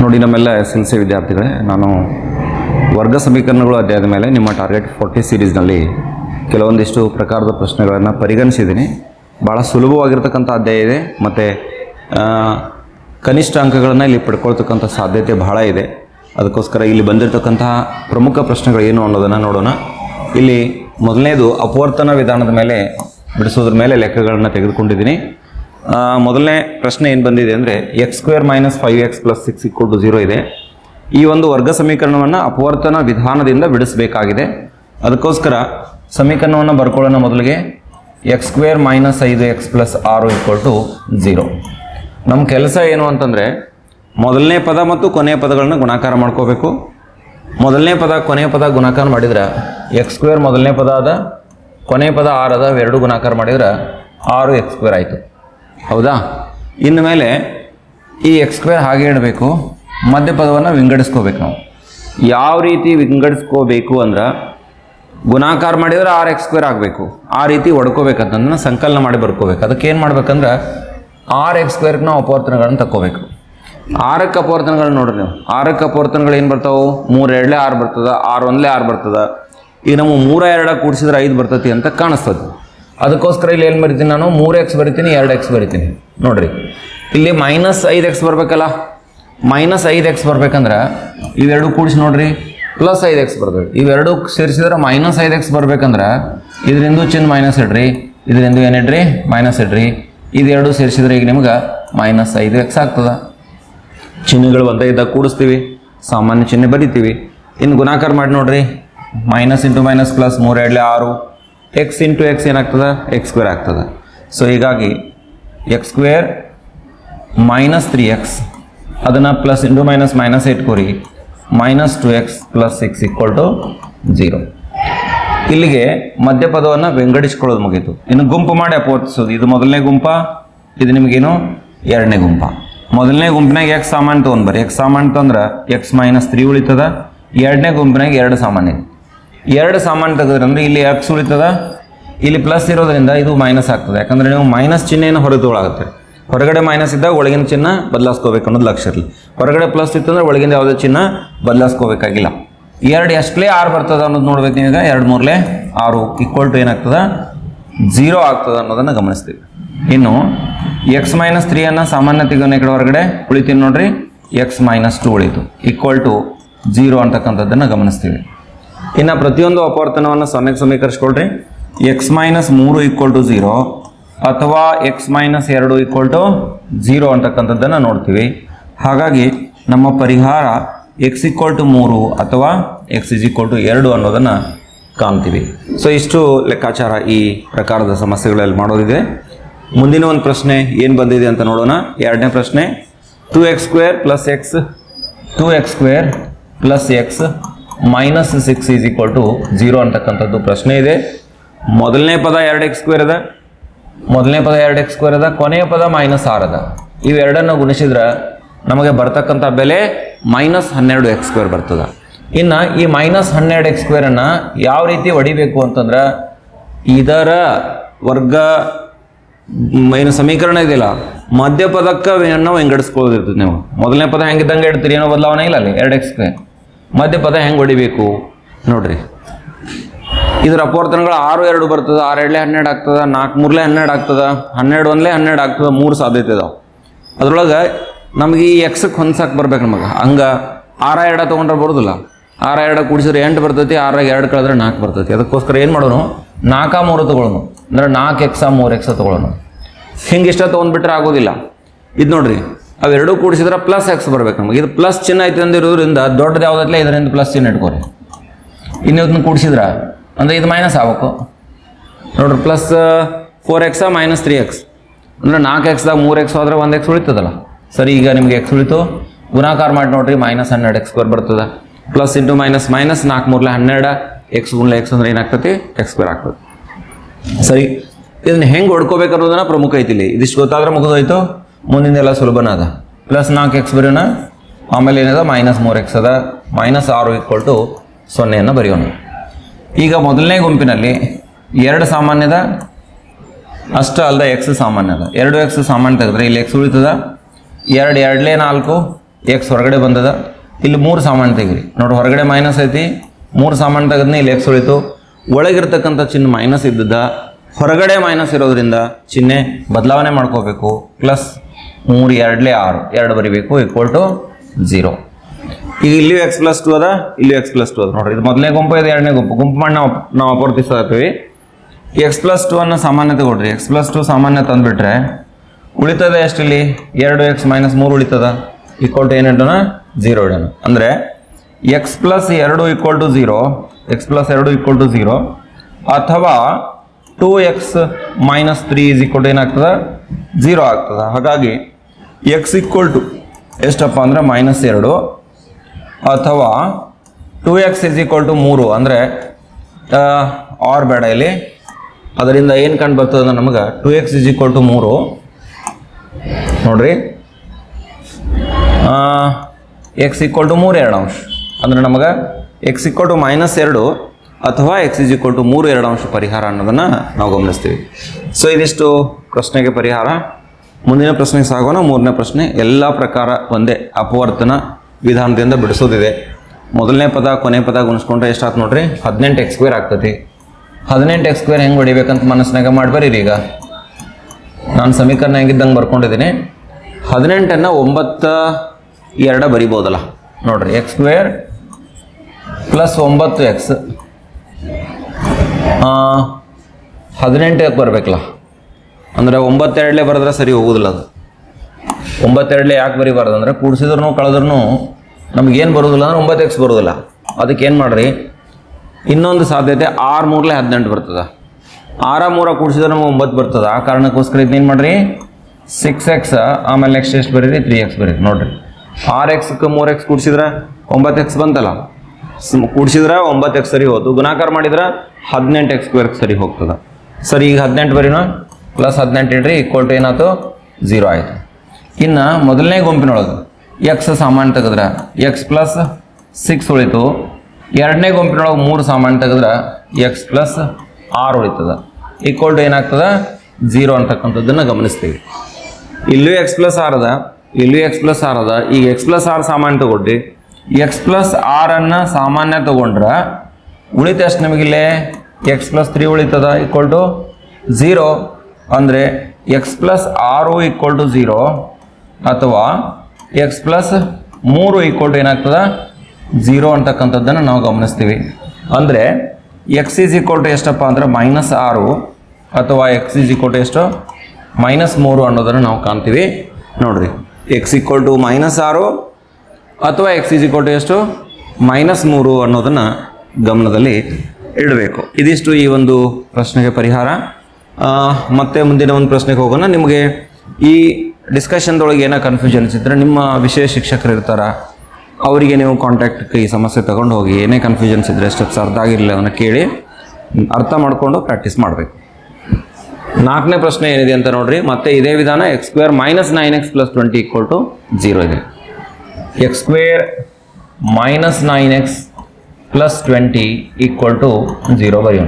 ನೋಡಿ ನಮ್ಮೆಲ್ಲ S L C ವಿದ್ಯಾರ್ಥಿಗಳೇ ನಾನು ವರ್ಗ ಸಮೀಕರಣಗಳು ಅಧ್ಯಾಯದ ಮೇಲೆ ನಿಮ್ಮ ಟಾರ್ಗೆಟ್ ಫೋರ್ಟಿ ಸೀರೀಸ್ನಲ್ಲಿ ಕೆಲವೊಂದಿಷ್ಟು ಪ್ರಕಾರದ ಪ್ರಶ್ನೆಗಳನ್ನು ಪರಿಗಣಿಸಿದ್ದೀನಿ ಭಾಳ ಸುಲಭವಾಗಿರ್ತಕ್ಕಂಥ ಅಧ್ಯಾಯ ಇದೆ ಮತ್ತು ಕನಿಷ್ಠ ಅಂಕಗಳನ್ನು ಇಲ್ಲಿ ಪಡ್ಕೊಳ್ತಕ್ಕಂಥ ಸಾಧ್ಯತೆ ಬಹಳ ಇದೆ ಅದಕ್ಕೋಸ್ಕರ ಇಲ್ಲಿ ಬಂದಿರತಕ್ಕಂತಹ ಪ್ರಮುಖ ಪ್ರಶ್ನೆಗಳು ಏನು ಅನ್ನೋದನ್ನು ನೋಡೋಣ ಇಲ್ಲಿ ಮೊದಲನೇದು ಅಪವರ್ತನ ವಿಧಾನದ ಮೇಲೆ ಬಿಡಿಸೋದ್ರ ಮೇಲೆ ಲೆಕ್ಕಗಳನ್ನು ತೆಗೆದುಕೊಂಡಿದ್ದೀನಿ ಆ, ಮೊದಲನೇ ಪ್ರಶ್ನೆ ಏನು ಬಂದಿದೆ ಅಂದರೆ X square minus five X plus six equal to zero ಇದೆ ಈ ಒಂದು ವರ್ಗ ಸಮೀಕರಣವನ್ನು ಅಪವರ್ತನ ವಿಧಾನದಿಂದ ಬಿಡಿಸಬೇಕಾಗಿದೆ ಅದಕ್ಕೋಸ್ಕರ ಸಮೀಕರಣವನ್ನು ಬರ್ಕೊಳ್ಳೋಣ ಮೊದಲಿಗೆ ಎಕ್ಸ್ ಸ್ಕ್ವೇರ್ ಮೈನಸ್ ಐದು ಎಕ್ಸ್ ಪ್ಲಸ್ ಆರು ಇಕ್ವಲ್ ಟು ಜೀರೋ ನಮ್ಮ ಕೆಲಸ ಏನು ಅಂತಂದರೆ ಮೊದಲನೇ ಪದ ಮತ್ತು ಕೊನೆಯ ಪದಗಳನ್ನ ಗುಣಾಕಾರ ಮಾಡ್ಕೋಬೇಕು ಮೊದಲನೇ ಪದ ಕೊನೆಯ ಪದ ಗುಣಾಕಾರ ಮಾಡಿದ್ರೆ ಎಕ್ಸ್ ಸ್ಕ್ವೇರ್ ಮೊದಲನೇ ಪದ ಅದ ಕೊನೆಯ ಪದ ಆರು ಅದ ಎರಡು ಗುಣಾಕಾರ ಮಾಡಿದ್ರೆ ಆರು ಎಕ್ಸ್ ಸ್ಕ್ವೇರ್ ಆಯಿತು ಹೌದಾ ಇನ್ನು ಮೇಲೆ ಈ ಎಕ್ಸ್ ಸ್ಕ್ವೇರ್ ಹಾಗೆ ಇಡಬೇಕು ಮಧ್ಯ ಪದವನ್ನು ವಿಂಗಡಿಸ್ಕೋಬೇಕು ನಾವು ಯಾವ ರೀತಿ ವಿಂಗಡಿಸ್ಕೋಬೇಕು ಅಂದ್ರೆ ಗುಣಾಕಾರ ಮಾಡಿದ್ರೆ ಆರ್ ಎಕ್ಸ್ ಸ್ಕ್ವೇರ್ ಆಗಬೇಕು ಆ ರೀತಿ ಹೊಡ್ಕೋಬೇಕಂತಂದ್ರೆ ಸಂಕಲನ ಮಾಡಿ ಬರ್ಕೋಬೇಕು ಅದಕ್ಕೆ ಏನು ಮಾಡ್ಬೇಕಂದ್ರೆ ಆರ್ ಎಕ್ಸ್ ಸ್ಕ್ವೇರ್ಗೆ ನಾವು ಅಪವರ್ತನಗಳನ್ನ ತಕ್ಕೋಬೇಕು ಆರಕ್ಕೆ ಅಪವರ್ತನಗಳು ನೋಡ್ರಿ ನೀವು ಆರಕ್ಕೆ ಅಪವರ್ತನಗಳು ಏನು ಬರ್ತಾವೆ ಮೂರು ಎರಡಲೇ ಆರು ಬರ್ತದ ಆರು ಒಂದಲೇ ಆರು ಬರ್ತದ ಈಗ ನಾವು ಮೂರ ಎರಡ ಕೂಡಿಸಿದ್ರೆ ಐದು ಬರ್ತತಿ ಅಂತ ಕಾಣಿಸ್ತದೆ ಅದಕ್ಕೋಸ್ಕರ ಇಲ್ಲಿ ಏನು ಬರಿತೀನಿ ನಾನು ಮೂರು ಎಕ್ಸ್ ಬರಿತೀನಿ ಎರಡು ಎಕ್ಸ್ ಬರಿತೀನಿ ನೋಡ್ರಿ ಇಲ್ಲಿ ಮೈನಸ್ ಐದು ಎಕ್ಸ್ ಬರಬೇಕಲ್ಲ ಮೈನಸ್ ಐದು ಎಕ್ಸ್ ಬರ್ಬೇಕಂದ್ರೆ ಇವೆರಡು ಕೂಡಿಸಿ ನೋಡ್ರಿ ಪ್ಲಸ್ ಐದು ಎಕ್ಸ್ ಬರ್ತದೆ ಇವೆರಡು ಸೇರಿಸಿದ್ರೆ ಮೈನಸ್ ಐದು ಎಕ್ಸ್ ಬರ್ಬೇಕಂದ್ರೆ ಇದರಿಂದ ಚಿನ್ನ ಮೈನಸ್ ಇಡ್ರಿ ಇದರಿಂದ ಏನಿಡ್ರಿ ಮೈನಸ್ ಇಡ್ರಿ ಇದೆರಡು ಸೇರಿಸಿದ್ರೆ ಈಗ ನಿಮ್ಗೆ ಮೈನಸ್ ಐದು ಎಕ್ಸ್ ಆಗ್ತದೆ ಚಿಹ್ನೆಗಳು ಒಂದೇ ಇದ್ದಾಗ ಕೂಡಿಸ್ತೀವಿ ಸಾಮಾನ್ಯ ಚಿಹ್ನೆ ಬರಿತೀವಿ ಇನ್ನು ಗುಣಾಕಾರ ಮಾಡಿ ನೋಡ್ರಿ ಮೈನಸ್ ಇಂಟು ಮೈನಸ್ ಪ್ಲಸ್ ಮೂರು ಎರಡಲೆ ಆರು ಎಕ್ಸ್ ಇಂಟು ಎಕ್ಸ್ ಏನಾಗ್ತದೆ ಎಕ್ಸ್ ಸ್ಕ್ವೇರ್ ಆಗ್ತದೆ ಸೊ ಹೀಗಾಗಿ X square minus three X ಅದನ್ನು ಪ್ಲಸ್ ಇಂಟು ಮೈನಸ್ ಮೈನಸ್ ಇಟ್ಕೋರಿ minus two X plus six equal to zero ಇಲ್ಲಿಗೆ ಮಧ್ಯಪದವನ್ನು ವಿಂಗಡಿಸ್ಕೊಳ್ಳೋದು ಮುಗೀತು ಇನ್ನು ಗುಂಪು ಮಾಡಿ ಅಪವರ್ತಿಸೋದು ಇದು ಮೊದಲನೇ ಗುಂಪ ಇದು ನಿಮಗೇನು ಎರಡನೇ ಗುಂಪ ಮೊದಲನೇ ಗುಂಪಿನಾಗ ಎಕ್ಸ್ ಸಾಮಾನ್ಯ ತೊಗೊಂಡ್ಬರ್ರಿ ಎಕ್ಸ್ ಸಾಮಾನ್ಯ ತಂದ್ರೆ ಎಕ್ಸ್ ಮೈನಸ್ ತ್ರೀ ಉಳಿತದ ಎರಡನೇ ಗುಂಪಿನಾಗ ಎರಡು ಸಾಮಾನ್ಯ ಎರಡು ಸಾಮಾನ್ಯ ತೆಗೆದ್ರಂದ್ರೆ ಇಲ್ಲಿ ಎಕ್ಸ್ ಉಳಿತದ ಇಲ್ಲಿ ಪ್ಲಸ್ ಇರೋದ್ರಿಂದ ಇದು ಮೈನಸ್ ಆಗ್ತದೆ ಯಾಕಂದ್ರೆ ನೀವು ಮೈನಸ್ ಚಿಹ್ನೆಯನ್ನು ಹೊರಗೆ ತಗೊಳಾಗುತ್ತೆ ಹೊರಗಡೆ ಮೈನಸ್ ಇದ್ದಾಗ ಒಳಗಿನ ಚಿಹ್ನ ಬದಲಾಯಿಸ್ಕೋಬೇಕು ಅನ್ನೋದು ಲಕ್ಷ ಇರಲಿ ಹೊರಗಡೆ ಪ್ಲಸ್ ಇತ್ತಂದ್ರೆ ಒಳಗಿಂದ ಯಾವುದೇ ಚಿಹ್ನ ಬದಲಾಯಿಸ್ಕೋಬೇಕಾಗಿಲ್ಲ ಎರಡು ಎಷ್ಟಲೇ ಆರು ಬರ್ತದ ಅನ್ನೋದು ನೋಡ್ಬೇಕು ನೀವೀಗ ಎರಡು ಮೂರಲೇ ಆರು ಈಕ್ವಲ್ ಟು ಏನಾಗ್ತದ ಝೀರೋ ಆಗ್ತದ ಅನ್ನೋದನ್ನು ಗಮನಿಸ್ತೀವಿ ಇನ್ನು ಎಕ್ಸ್ ಮೈನಸ್ ತ್ರೀಯನ್ನು ಸಾಮಾನ್ಯ ತೆಗೆಯೋಣ ಈ ಕಡೆ ಹೊರಗಡೆ ಉಳಿತೀನಿ ನೋಡ್ರಿ ಎಕ್ಸ್ ಮೈನಸ್ ಟು ಉಳಿತು ಈಕ್ವಲ್ ಟು ಜೀರೋ ಅಂತಕ್ಕಂಥದ್ದನ್ನು ಗಮನಿಸ್ತೀವಿ ಇನ್ನು ಪ್ರತಿಯೊಂದು ಅಪವರ್ತನವನ್ನು ಸೊನ್ನೆಗೆ ಸಮೀಕರಿಸ್ಕೊಳ್ರಿ ಎಕ್ಸ್ ಮೈನಸ್ ಮೂರು ಈಕ್ವಲ್ ಟು ಝೀರೋ ಅಥವಾ ಎಕ್ಸ್ ಮೈನಸ್ ಎರಡು ಈಕ್ವಲ್ ಟು ಝೀರೋ ಅಂತಕ್ಕಂಥದ್ದನ್ನು ನೋಡ್ತೀವಿ ಹಾಗಾಗಿ ನಮ್ಮ ಪರಿಹಾರ ಎಕ್ಸ್ ಈಕ್ವಲ್ ಟು ಮೂರು ಅಥವಾ ಎಕ್ಸ್ ಇಸ್ ಈಕ್ವಲ್ ಟು ಎರಡು ಅನ್ನೋದನ್ನು ಕಾಣ್ತೀವಿ ಸೊ ಇಷ್ಟು ಲೆಕ್ಕಾಚಾರ ಈ ಪ್ರಕಾರದ ಸಮಸ್ಯೆಗಳಲ್ಲಿ ಮಾಡೋದಿದೆ ಮುಂದಿನ ಒಂದು ಪ್ರಶ್ನೆ ಏನು ಬಂದಿದೆ ಅಂತ ನೋಡೋಣ ಎರಡನೇ ಪ್ರಶ್ನೆ two X square plus X two X square plus X minus six is equal to zero ಅಂತಕ್ಕಂಥದ್ದು ಪ್ರಶ್ನೆ ಇದೆ ಮೊದಲನೇ ಪದ ಎರಡು ಎಕ್ಸ್ ಸ್ಕ್ವೇರ್ ಅದ ಮೊದಲನೇ ಪದ ಎರಡು ಎಕ್ಸ್ ಸ್ಕ್ವೇರ್ ಅದ ಕೊನೆಯ ಪದ ಮೈನಸ್ ಆರ್ ಅದ ಇವೆರಡನ್ನು ಗುಣಿಸಿದ್ರೆ ನಮಗೆ ಬರ್ತಕ್ಕಂಥ ಬೆಲೆ ಮೈನಸ್ ಹನ್ನೆರಡು ಎಕ್ಸ್ ಸ್ಕ್ವೇರ್ ಬರ್ತದೆ ಇನ್ನು ಈ ಮೈನಸ್ ಹನ್ನೆರಡು ಎಕ್ಸ್ ಸ್ಕ್ವೇರನ್ನು ಯಾವ ರೀತಿ ಹೊಡಿಬೇಕು ಅಂತಂದ್ರೆ ಇದರ ವರ್ಗ ಮ್, ಏನು ಸಮೀಕರಣ ಇದೆಯಲ್ಲ ಮಧ್ಯ ಪದಕ್ಕೆ ನಾವು ವಿಂಗಡಿಸ್ಕೊಳ್ಳೋದಿರ್ತದೆ ನೀವು ಮೊದಲನೇ ಪದ ಹೆಂಗಿದ್ದಂಗೆ ಇಡ್ತೀರಿ ಏನೋ ಬದಲಾವಣೆ ಇಲ್ಲ ಅಲ್ಲಿ ಎರಡು ಎಕ್ಸ್ ಸ್ಕ್ವೇರ್ ಮಧ್ಯ ಪದ ಹೆಂಗೆ ಹೊಡಿಬೇಕು ನೋಡ್ರಿ ಇದ್ರ ಅಪವರ್ತನಗಳು ಆರು ಎರಡು ಬರ್ತದೆ ಆರು ಎರಡಲೇ ಹನ್ನೆರಡು ಆಗ್ತದ ನಾಲ್ಕು ಮೂರಲೇ ಹನ್ನೆರಡು ಆಗ್ತದ ಹನ್ನೆರಡು ಒಂದಲೇ ಹನ್ನೆರಡು ಆಗ್ತದ ಮೂರು ಸಾಧ್ಯತೆ ಇದಾವೆ ಅದ್ರೊಳಗೆ ನಮಗೆ ಈ ಎಕ್ಸಕ್ಕೆ ಹೊಂದ್ಸಕ್ಕೆ ಬರ್ಬೇಕು ನಮಗೆ ಹಂಗೆ ಆರ ಎರಡ ತೊಗೊಂಡ್ರೆ ಬರೋದಿಲ್ಲ ಆರ ಎರಡ ಕೂಡಿಸಿದ್ರೆ ಎಂಟು ಬರ್ತೈತಿ ಆರಾಗ ಎರಡು ಕಳೆದ್ರೆ ನಾಲ್ಕು ಬರ್ತೈತಿ ಅದಕ್ಕೋಸ್ಕರ ಏನು ಮಾಡೋನು ನಾಲ್ಕ ಮೂರು ತೊಗೊಳ್ಳೋನು ಅಂದ್ರೆ ನಾಲ್ಕು ಎಕ್ಸ ಮೂರು ಎಕ್ಸ ತೊಗೊಳ್ಳೋನು ಹಿಂಗೆ ಇಷ್ಟ ತೊಗೊಂಡ್ಬಿಟ್ರೆ ಆಗೋದಿಲ್ಲ ಇದು ನೋಡ್ರಿ ಅವೆರಡೂ ಕೂಡಿಸಿದ್ರೆ ಪ್ಲಸ್ ಎಕ್ಸ್ ಬರ್ಬೇಕು ನಮಗೆ ಇದು ಪ್ಲಸ್ ಚಿಹ್ನೆ ಐತೆ ಅಂದಿರೋದ್ರಿಂದ ದೊಡ್ಡದು ಯಾವುದೈತಲ್ಲ ಇದರಿಂದ ಪ್ಲಸ್ ಚಿಹ್ನೆ ಇಟ್ಕೋರಿ ಇನ್ನು ಇದನ್ನ ಕೂಡಿಸಿದ್ರ ಅಂದರೆ ಇದು ಮೈನಸ್ ಆಗ್ಬೇಕು ನೋಡ್ರಿ plus four X minus three X ಅಂದರೆ ನಾಲ್ಕು ಎಕ್ಸ್ದಾಗ ಮೂರು ಎಕ್ಸ್ ಹೋದ್ರೆ ಒಂದು ಎಕ್ಸ್ ಉಳಿತದಲ್ಲ ಸರಿ ಈಗ ನಿಮಗೆ ಎಕ್ಸ್ ಉಳಿತು ಗುಣಾಕಾರ ಮಾಡಿ ನೋಡ್ರಿ ಮೈನಸ್ ಹನ್ನೆರಡು ಎಕ್ಸ್ ಸ್ಕ್ವೇರ್ ಬರ್ತದೆ ಪ್ಲಸ್ ಇಂಟು ಮೈನಸ್ ಮೈನಸ್ ನಾಲ್ಕು ಮೂರಲೆ ಹನ್ನೆರಡು ಎಕ್ಸ್ ಗುಣ್ಲೆ ಎಕ್ಸ್ ಅಂದ್ರೆ ಏನಾಗ್ತತಿ ಎಕ್ಸ್ ಸ್ಕ್ವೇರ್ ಆಗ್ತದೆ ಸರಿ ಇದನ್ನ ಹೆಂಗೆ ಹೊಡ್ಕೋಬೇಕು ಅನ್ನೋದನ್ನ ಪ್ರಮುಖ ಐತಿ ಇಲ್ಲಿ ಇದಿಷ್ಟು ಗೊತ್ತಾದ್ರೆ ಮುಗಿದೋಯ್ತು ಮುಂದಿಂದೆಲ್ಲ ಸುಲಭನ ಅದ ಪ್ಲಸ್ ನಾಲ್ಕು ಎಕ್ಸ್ ಬರೆಯೋಣ ಆಮೇಲೆ ಏನದ ಮೈನಸ್ ಮೂರು ಎಕ್ಸ್ ಅದ ಮೈನಸ್ ಆರು ಈಕ್ವಲ್ ಟು ಸೊನ್ನೆಯನ್ನು ಬರೆಯೋಣ ಈಗ ಮೊದಲನೇ ಗುಂಪಿನಲ್ಲಿ ಎರಡು ಸಾಮಾನ್ಯದ ಅಷ್ಟ ಅಲ್ಲದೆ ಎಕ್ಸ್ ಸಾಮಾನ್ಯ ಅದ ಎರಡು ಎಕ್ಸ್ ಸಾಮಾನ್ಯ ತೆಗೆದ್ರೆ ಇಲ್ಲಿ ಎಕ್ಸ್ ಉಳಿತದ ಎರಡು ಎರಡಲೇ ನಾಲ್ಕು ಎಕ್ಸ್ ಹೊರಗಡೆ ಬಂದದ ಇಲ್ಲಿ ಮೂರು ಸಾಮಾನ್ಯ ತೆಗಿರಿ ನೋಡಿ ಹೊರಗಡೆ ಮೈನಸ್ ಐತಿ ಮೂರು ಸಾಮಾನ್ಯ ತೆಗೆದ್ನೆ ಇಲ್ಲಿ ಎಕ್ಸ್ ಉಳಿತು ಒಳಗಿರ್ತಕ್ಕಂಥ ಚಿಹ್ನೆ ಮೈನಸ್ ಇದ್ದದ ಹೊರಗಡೆ ಮೈನಸ್ ಇರೋದ್ರಿಂದ ಚಿಹ್ನೆ ಬದಲಾವಣೆ ಮಾಡ್ಕೋಬೇಕು ಪ್ಲಸ್ ಮೂರು ಎರಡಲೇ ಆರು ಎರಡು ಬರಿಬೇಕು ಈಕ್ವಲ್ ಟು ಝೀರೋ ಈಗ ಇಲ್ಲಿಯೂ ಎಕ್ಸ್ ಪ್ಲಸ್ ಟು ಅದ ಇಲ್ಲಿಯೂ ಎಕ್ಸ್ ಪ್ಲಸ್ ಟು ಅದ ನೋಡ್ರಿ ಇದು ಮೊದಲನೇ ಗುಂಪು ಇದು ಎರಡನೇ ಗುಂಪು ಗುಂಪು ಮಾಡಿ ನಾವು ನಾವು ಅಪವರ್ತಿಸ್ತೀವಿ ಎಕ್ಸ್ ಪ್ಲಸ್ ಟು ಅನ್ನ ಸಾಮಾನ್ಯ ತಗೊಳ್ರಿ ಎಕ್ಸ್ ಪ್ಲಸ್ ಟು ಸಾಮಾನ್ಯ ತಂದುಬಿಟ್ರೆ ಉಳಿತದ ಎಷ್ಟಿಲ್ಲಿ ಎರಡು ಎಕ್ಸ್ ಮೈನಸ್ ಮೂರು ಉಳಿತದ ಈಕ್ವಲ್ ಟು ಏನು ಇಡೋಣ ಝೀರೋ ಇಡೋಣ ಅಂದರೆ ಎಕ್ಸ್ ಪ್ಲಸ್ ಎರಡು equal to zero X plus ಎರಡು ಈಕ್ವಲ್ ಟು ಝೀರೋ ಅಥವಾ two X minus three is equal to ಏನಾಗ್ತದ ಝೀರೋ ಆಗ್ತದ ಹಾಗಾಗಿ ಎಕ್ಸ್ ಈಕ್ವಲ್ ಟು ಎಷ್ಟಪ್ಪ ಅಂದರೆ ಮೈನಸ್ ಎರಡು ಅಥವಾ two X is equal to ಮೂರು ಅಂದರೆ ಆರ್ ಬೇಡ ಇಲ್ಲಿ ಅದರಿಂದ ಏನು ಕಂಡು ಬರ್ತದೆ ಅಂದ್ರೆ ನಮಗೆ two X is equal to ಮೂರು ನೋಡ್ರಿ ಎಕ್ಸ್ ಈಕ್ವಲ್ ಟು ಮೂರು ಎರಡು ಅಂಶ ಅಂದರೆ ನಮಗೆ ಎಕ್ಸ್ ಈಕ್ವಲ್ ಟು ಮೈನಸ್ ಎರಡು ಅಥವಾ ಎಕ್ಸ್ ಇಸ್ ಈಕ್ವಲ್ ಟು ಮೂರು ಎರಡು ಅಂಶ ಪರಿಹಾರ ಅನ್ನೋದನ್ನು ನಾವು ಗಮನಿಸ್ತೀವಿ ಸೊ ಇದಿಷ್ಟು ಪ್ರಶ್ನೆಗೆ ಪರಿಹಾರ ಮುಂದಿನ ಪ್ರಶ್ನೆಗೆ ಸಾಗೋಣ ಮೂರನೇ ಪ್ರಶ್ನೆ ಎಲ್ಲ ಪ್ರಕಾರ ಒಂದೇ ಅಪವರ್ತನ ವಿಧಾನದಿಂದ ಬಿಡಿಸೋದಿದೆ ಮೊದಲನೇ ಪದ ಕೊನೆ ಪದ ಗುಣಿಸ್ಕೊಂಡ್ರೆ ಎಷ್ಟಾಯ್ತು ನೋಡ್ರಿ ಹದಿನೆಂಟು ಎಕ್ಸ್ ಸ್ಕ್ವೇರ್ ಆಗ್ತೈತಿ ಹದಿನೆಂಟು ಎಕ್ಸ್ ಸ್ಕ್ವೇರ್ ಹೆಂಗೆ ಹೊಡಿಬೇಕಂತ ಮನಸ್ಸಿನಾಗ ಮಾಡ್ಬರೀರಿ ಈಗ ನಾನು ಸಮೀಕರಣ ಹೆಂಗಿದ್ದಂಗೆ ಬರ್ಕೊಂಡಿದ್ದೀನಿ ಹದಿನೆಂಟನ್ನು ಒಂಬತ್ತು ಎರಡ ಬರಿಬೋದಲ್ಲ ನೋಡ್ರಿ ಎಕ್ಸ್ ಸ್ಕ್ವೇರ್ ಪ್ಲಸ್ ಒಂಬತ್ತು ಎಕ್ಸ್ ಹದಿನೆಂಟು ಯಾಕೆ ಬರಬೇಕಲ್ಲ ಅಂದರೆ ಒಂಬತ್ತೆರಡಲೇ ಬರೆದ್ರೆ ಸರಿ ಹೋಗೋದಿಲ್ಲ ಅದು ಒಂಬತ್ತೆರಡಲೇ ಯಾಕೆ ಬರಿಬಾರ್ದು ಅಂದರೆ ಕೂಡಿಸಿದ್ರು ಕಳೆದ್ರೂ ನಮಗೇನು ಬರೋದಿಲ್ಲ ಅಂದ್ರೆ ಒಂಬತ್ತು ಎಕ್ಸ್ ಬರೋದಿಲ್ಲ ಅದಕ್ಕೆ ಏನು ಮಾಡ್ರಿ ಇನ್ನೊಂದು ಸಾಧ್ಯತೆ ಆರು ಮೂರಲೇ ಹದಿನೆಂಟು ಬರ್ತದೆ ಆರ ಮೂರ ಕೂಡಿಸಿದ್ರೆ ನಮಗೆ ಒಂಬತ್ತು ಬರ್ತದೆ ಆ ಕಾರಣಕ್ಕೋಸ್ಕರ ಇದನ್ನೇನು ಮಾಡ್ರಿ ಸಿಕ್ಸ್ ಎಕ್ಸ್ ಆಮೇಲೆ ನೆಕ್ಸ್ಟ್ ಎಷ್ಟು ಬರೀರಿ ತ್ರೀ ಎಕ್ಸ್ ಬರೀರಿ ನೋಡ್ರಿ ಆರು ಎಕ್ಸ್ಗೆ ಮೂರು ಎಕ್ಸ್ ಕೂಡಿಸಿದ್ರೆ ಒಂಬತ್ತು ಎಕ್ಸ್ ಬಂತಲ್ಲ ಸ್- ಕೂಡಿಸಿದ್ರೆ ಒಂಬತ್ತು ಎಕ್ಸ್ ಸರಿ ಹೋತು ಗುಣಾಕಾರ ಮಾಡಿದ್ರೆ ಹದಿನೆಂಟು ಎಕ್ಸ್ ಸ್ಕ್ವೇರ್ಗೆ ಸರಿ ಹೋಗ್ತದೆ ಸರಿ ಈಗ ಹದಿನೆಂಟು ಬರೀನೋ ಪ್ಲಸ್ ಹದಿನೆಂಟು ಇಡ್ರಿ ಈಕ್ವಲ್ ಟು ಏನಾಯ್ತು ಝೀರೋ ಆಯಿತು ಇನ್ನು ಮೊದಲನೇ ಗುಂಪಿನೊಳಗೆ ಎಕ್ಸ್ ಸಾಮಾನ್ಯ ತೆಗೆದ್ರೆ ಎಕ್ಸ್ ಪ್ಲಸ್ ಸಿಕ್ಸ್ ಉಳಿತು ಎರಡನೇ ಗುಂಪಿನೊಳಗೆ ಮೂರು ಸಾಮಾನ್ಯ ತೆಗೆದ್ರೆ ಎಕ್ಸ್ ಪ್ಲಸ್ ಆರು ಉಳಿತದ ಈಕ್ವಲ್ ಟು ಏನಾಗ್ತದ ಝೀರೋ ಅಂತಕ್ಕಂಥದ್ದನ್ನು ಗಮನಿಸ್ತೀವಿ ಇಲ್ಲೂ ಎಕ್ಸ್ ಪ್ಲಸ್ ಆರ್ ಅದ ಇಲ್ಲೂ ಎಕ್ಸ್ ಪ್ಲಸ್ ಆರ್ ಅದ ಈಗ ಎಕ್ಸ್ ಪ್ಲಸ್ ಆರ್ ಸಾಮಾನ್ಯ ತಗೊಳ್ರಿ ಎಕ್ಸ್ ಪ್ಲಸ್ ಆರನ್ನು ಸಾಮಾನ್ಯ ತಗೊಂಡ್ರೆ ಉಳಿತ ಎಷ್ಟು ನಮಗಿಲ್ಲೇ ಎಕ್ಸ್ ಪ್ಲಸ್ ತ್ರೀ ಉಳಿತದ ಈಕ್ವಲ್ ಟು ಝೀರೋ ಅಂದರೆ ಎಕ್ಸ್ ಪ್ಲಸ್ ಆರು ಈಕ್ವಲ್ ಟು ಝೀರೋ ಅಥವಾ ಎಕ್ಸ್ ಪ್ಲಸ್ ಮೂರು ಈಕ್ವಲ್ ಟು ಏನಾಗ್ತದ ಝೀರೋ ಅಂತಕ್ಕಂಥದ್ದನ್ನು ನಾವು ಗಮನಿಸ್ತೀವಿ ಅಂದರೆ ಎಕ್ಸ್ ಈಸ್ ಈಕ್ವಲ್ ಟು ಎಷ್ಟಪ್ಪ ಅಂದ್ರೆ ಮೈನಸ್ ಆರು ಅಥವಾ ಎಕ್ಸ್ ಈಸ್ ಈಕ್ವಲ್ ಟು ಎಷ್ಟು ಮೈನಸ್ ಮೂರು ಅನ್ನೋದನ್ನು ನಾವು ಕಾಣ್ತೀವಿ ನೋಡ್ರಿ ಎಕ್ಸ್ ಈಕ್ವಲ್ ಟು ಮೈನಸ್ ಆರು ಅಥವಾ ಎಕ್ಸ್ ಈಸ್ ಈಕ್ವಲ್ ಟು ಎಷ್ಟು ಮೈನಸ್ ಮೂರು ಅನ್ನೋದನ್ನು ಗಮನದಲ್ಲಿ ಇಡಬೇಕು ಇದಿಷ್ಟು ಈ ಒಂದು ಪ್ರಶ್ನೆಗೆ ಪರಿಹಾರ ಆ, ಮತ್ತೆ ಮುಂದಿನ ಒಂದು ಪ್ರಶ್ನೆಗೆ ಹೋಗೋಣ ನಿಮಗೆ ಈ ಡಿಸ್ಕಷನ್ದೊಳಗೆ ಏನೋ ಕನ್ಫ್ಯೂಷನ್ಸ್ ಇದ್ದರೆ ನಿಮ್ಮ ವಿಷಯ ಶಿಕ್ಷಕರು ಇರ್ತಾರ ಅವರಿಗೆ ನೀವು ಕಾಂಟ್ಯಾಕ್ಟ್ಗೆ ಈ ಸಮಸ್ಯೆ ತಗೊಂಡು ಹೋಗಿ ಏನೇ ಕನ್ಫ್ಯೂಷನ್ಸ್ ಇದ್ದರೆ ಸ್ಟೆಪ್ಸ್ ಅರ್ಥ ಆಗಿರಲಿಲ್ಲ ಅದನ್ನು ಕೇಳಿ ಅರ್ಥ ಮಾಡಿಕೊಂಡು ಪ್ರಾಕ್ಟೀಸ್ ಮಾಡಬೇಕು ನಾಲ್ಕನೇ ಪ್ರಶ್ನೆ ಏನಿದೆ ಅಂತ ನೋಡ್ರಿ ಮತ್ತೆ ಇದೇ ವಿಧಾನ X square minus nine X plus twenty equal to zero ಇದೆ X square minus nine X plus twenty equal to zero ಬರೆಯೋಣ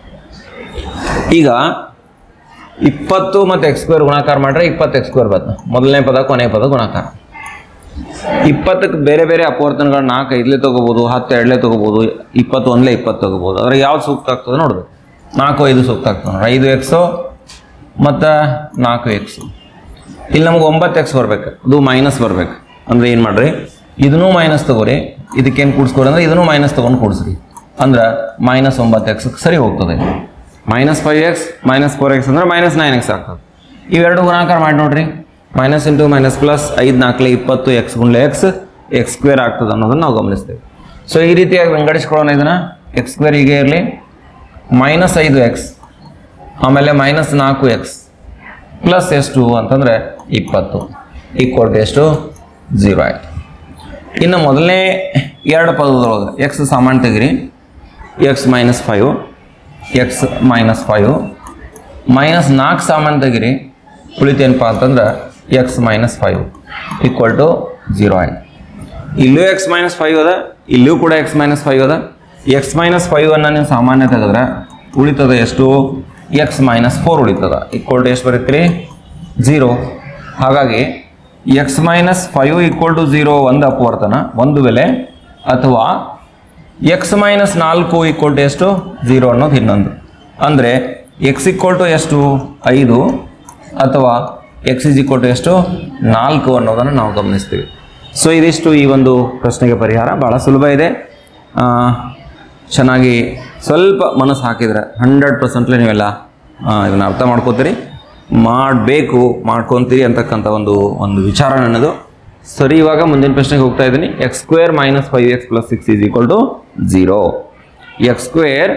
ಈಗ ಇಪ್ಪತ್ತು ಮತ್ತು ಎಕ್ಸ್ ಸ್ಕ್ವೇರ್ ಗುಣಾಕಾರ ಮಾಡಿದ್ರೆ ಇಪ್ಪತ್ತು ಎಕ್ಸ್ ಸ್ಕ್ವೇರ್ ಬರ್ತದೆ ಮೊದಲನೇ ಪದ ಕೊನೆ ಪದ ಗುಣಾಕಾರ ಇಪ್ಪತ್ತಕ್ಕೆ ಬೇರೆ ಬೇರೆ ಅಪವರ್ತನಗಳು ನಾಲ್ಕು ಐದಲೇ ತೊಗೋಬೋದು ಹತ್ತು ಎರಡಲೇ ತೊಗೋಬೋದು ಇಪ್ಪತ್ತು ಒಂದಲೇ ಇಪ್ಪತ್ತು ತೊಗೋಬೋದು ಅದ್ರ ಯಾವ್ದು ಸೂಕ್ತ ಆಗ್ತದೆ ನೋಡ್ಬೇಕು ನಾಲ್ಕು ಐದು ಸೂಕ್ತ ಆಗ್ತದೆ ನೋಡಿ ಐದು ಎಕ್ಸು ಮತ್ತು ನಾಲ್ಕು ಎಕ್ಸು ಇಲ್ಲಿ ನಮ್ಗೆ ಒಂಬತ್ತು ಎಕ್ಸ್ ಬರ್ಬೇಕು ಅದು ಮೈನಸ್ ಬರ್ಬೇಕು ಅಂದ್ರೆ ಏನು ಮಾಡ್ರಿ ಇದನ್ನೂ ಮೈನಸ್ ತಗೋರಿ ಇದಕ್ಕೇನು ಕೂಡಿಸ್ಕೋರಿ ಅಂದ್ರೆ ಇದನ್ನೂ ಮೈನಸ್ ತೊಗೊಂಡು ಕೂಡಿಸ್ರಿ ಅಂದ್ರೆ ಮೈನಸ್ ಒಂಬತ್ತು ಎಕ್ಸ್ ಸರಿ ಹೋಗ್ತದೆ minus five X minus four X ಅಂದ್ರೆ ಮೈನಸ್ ನೈನ್ ಎಕ್ಸ್ ಆಗ್ತದೆ ಇವೆರಡು ಗುಣಾಕಾರ ಮಾಡಿ ನೋಡ್ರಿ ಮೈನಸ್ ಇಂಟು ಮೈನಸ್ ಪ್ಲಸ್ ಐದು ನಾಲ್ಕಲೆ ಇಪ್ಪತ್ತು ಎಕ್ಸ್ ಗುಂಡ್ಲೆ ಎಕ್ಸ್ ಎಕ್ಸ್ ಸ್ಕ್ವೇರ್ ಆಗ್ತದೆ ಅನ್ನೋದನ್ನು ನಾವು ಗಮನಿಸ್ತೇವೆ ಸೊ ಈ ರೀತಿಯಾಗಿ ವಿಂಗಡಿಸ್ಕೊಳ್ಳೋಣ ಇದನ್ನು ಎಕ್ಸ್ ಸ್ಕ್ವೇರ್ ಹೀಗೆ ಇರಲಿ ಮೈನಸ್ ಐದು ಎಕ್ಸ್ ಆಮೇಲೆ ಮೈನಸ್ ನಾಲ್ಕು ಎಕ್ಸ್ ಪ್ಲಸ್ ಎಷ್ಟು ಅಂತಂದರೆ ಇಪ್ಪತ್ತು ಈಕ್ವಲ್ ಟು ಎಷ್ಟು ಝೀರೋ ಆಯಿತು ಇನ್ನು ಮೊದಲನೇ ಎರಡು ಪದದೊಳಗೆ ಎಕ್ಸ್ ಸಾಮಾನ್ಯ ತೆಗಿರಿ X minus five X minus five minus ನಾಲ್ಕು ಸಾಮಾನ್ಯ ತೆಗಿರಿ ಉಳಿತೇನಪ್ಪ ಅಂತಂದ್ರೆ X minus five equal to zero ಆಯಿತು ಇಲ್ಲೂ ಎಕ್ಸ್ ಮೈನಸ್ ಫೈವ್ ಅದ ಇಲ್ಲೂ ಕೂಡ ಎಕ್ಸ್ ಮೈನಸ್ ಫೈವ್ ಅದ ಎಕ್ಸ್ ಮೈನಸ್ ಫೈವ್ ಅನ್ನು ನೀವು ಸಾಮಾನ್ಯ ತೆಗೆದ್ರೆ ಉಳಿತದ ಎಷ್ಟು ಎಕ್ಸ್ ಮೈನಸ್ ಫೋರ್ ಉಳಿತದ ಈಕ್ವಲ್ ಟು ಎಷ್ಟು ಬರೀತೀರಿ ಜೀರೋ ಹಾಗಾಗಿ X minus five equal to zero ಒಂದು ಅಪವರ್ತನ ಒಂದು ಬೆಲೆ ಅಥವಾ ಎಕ್ಸ್ ಮೈನಸ್ ನಾಲ್ಕು ಈಕ್ವಲ್ ಟು ಎಷ್ಟು ಝೀರೋ ಅನ್ನೋದು ಇನ್ನೊಂದು ಅಂದರೆ ಎಕ್ಸ್ ಈಕ್ವಲ್ ಟು ಎಷ್ಟು ಐದು ಅಥವಾ ಎಕ್ಸ್ ಇಸ್ ಈಕ್ವಲ್ ಟು ಎಷ್ಟು ನಾಲ್ಕು ಅನ್ನೋದನ್ನು ನಾವು ಗಮನಿಸ್ತೀವಿ ಸೊ ಇದಿಷ್ಟು ಈ ಒಂದು ಪ್ರಶ್ನೆಗೆ ಪರಿಹಾರ ಭಾಳ ಸುಲಭ ಇದೆ ಆ, ಚೆನ್ನಾಗಿ ಸ್ವಲ್ಪ ಮನಸ್ಸು ಹಾಕಿದರೆ ಹಂಡ್ರೆಡ್ ಪರ್ಸೆಂಟ್ಲಿ ನೀವೆಲ್ಲ ಇದನ್ನು ಅರ್ಥ ಮಾಡ್ಕೋತೀರಿ ಮಾಡಬೇಕು ಮಾಡ್ಕೊತೀರಿ ಅಂತಕ್ಕಂಥ ಒಂದು ಒಂದು ವಿಚಾರ ನನ್ನದು ಸರಿ ಇವಾಗ ಮುಂದಿನ ಪ್ರಶ್ನೆಗೆ ಹೋಗ್ತಾ ಇದ್ದೀನಿ X square minus five X plus six is equal to zero X square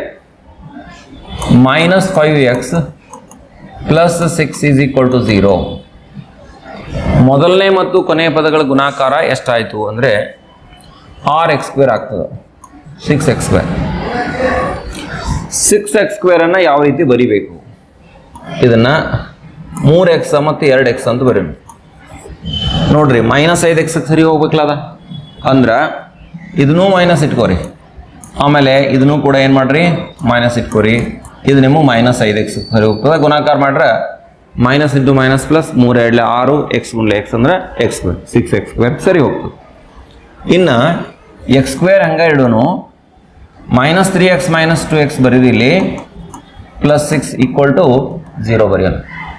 minus five X plus six is equal to zero ಮೊದಲನೇ ಮತ್ತು ಕೊನೆಯ ಪದಗಳ ಗುಣಾಕಾರ ಎಷ್ಟಾಯಿತು ಅಂದರೆ ಆರ್ ಎಕ್ಸ್ ಸ್ಕ್ವೇರ್ ಆಗ್ತದೆ six X square six X ಸ್ಕ್ವೇರನ್ನು ಯಾವ ರೀತಿ ಬರಿಬೇಕು ಇದನ್ನು ಮೂರು ಎಕ್ಸ್ ಮತ್ತು ಎರಡು ಎಕ್ಸ್ ಅಂತ ಬರೀ ನೋಡ್ರಿ ಮೈನಸ್ ಐದು ಎಕ್ಸ್ ಸರಿ ಹೋಗ್ಬೇಕಲ್ಲ ಅದ ಅಂದ್ರೆ ಇದನ್ನೂ ಮೈನಸ್ ಇಟ್ಕೋರಿ ಆಮೇಲೆ ಇದನ್ನೂ ಕೂಡ ಏನು ಮಾಡ್ರಿ ಮೈನಸ್ ಇಟ್ಕೋರಿ ಇದು ನಿಮಗೆ ಮೈನಸ್ ಐದು ಎಕ್ಸ್ ಸರಿ ಹೋಗ್ತದೆ ಗುಣಾಕಾರ ಮಾಡ್ರೆ ಮೈನಸ್ ಇಂಟು ಮೈನಸ್ ಪ್ಲಸ್ ಮೂರು ಎರಡ್ಲೆ ಆರು ಎಕ್ಸ್ ಗುಂಡ್ಲೆ ಎಕ್ಸ್ ಅಂದ್ರೆ X square six X square ಸರಿ ಹೋಗ್ತದೆ ಇನ್ನು ಎಕ್ಸ್ ಸ್ಕ್ವೇರ್ ಹಂಗೆ ಇಡೋನು minus three X minus two X ಬರೀರಿ ಇಲ್ಲಿ plus six equal to zero ಬರೆಯೋಣ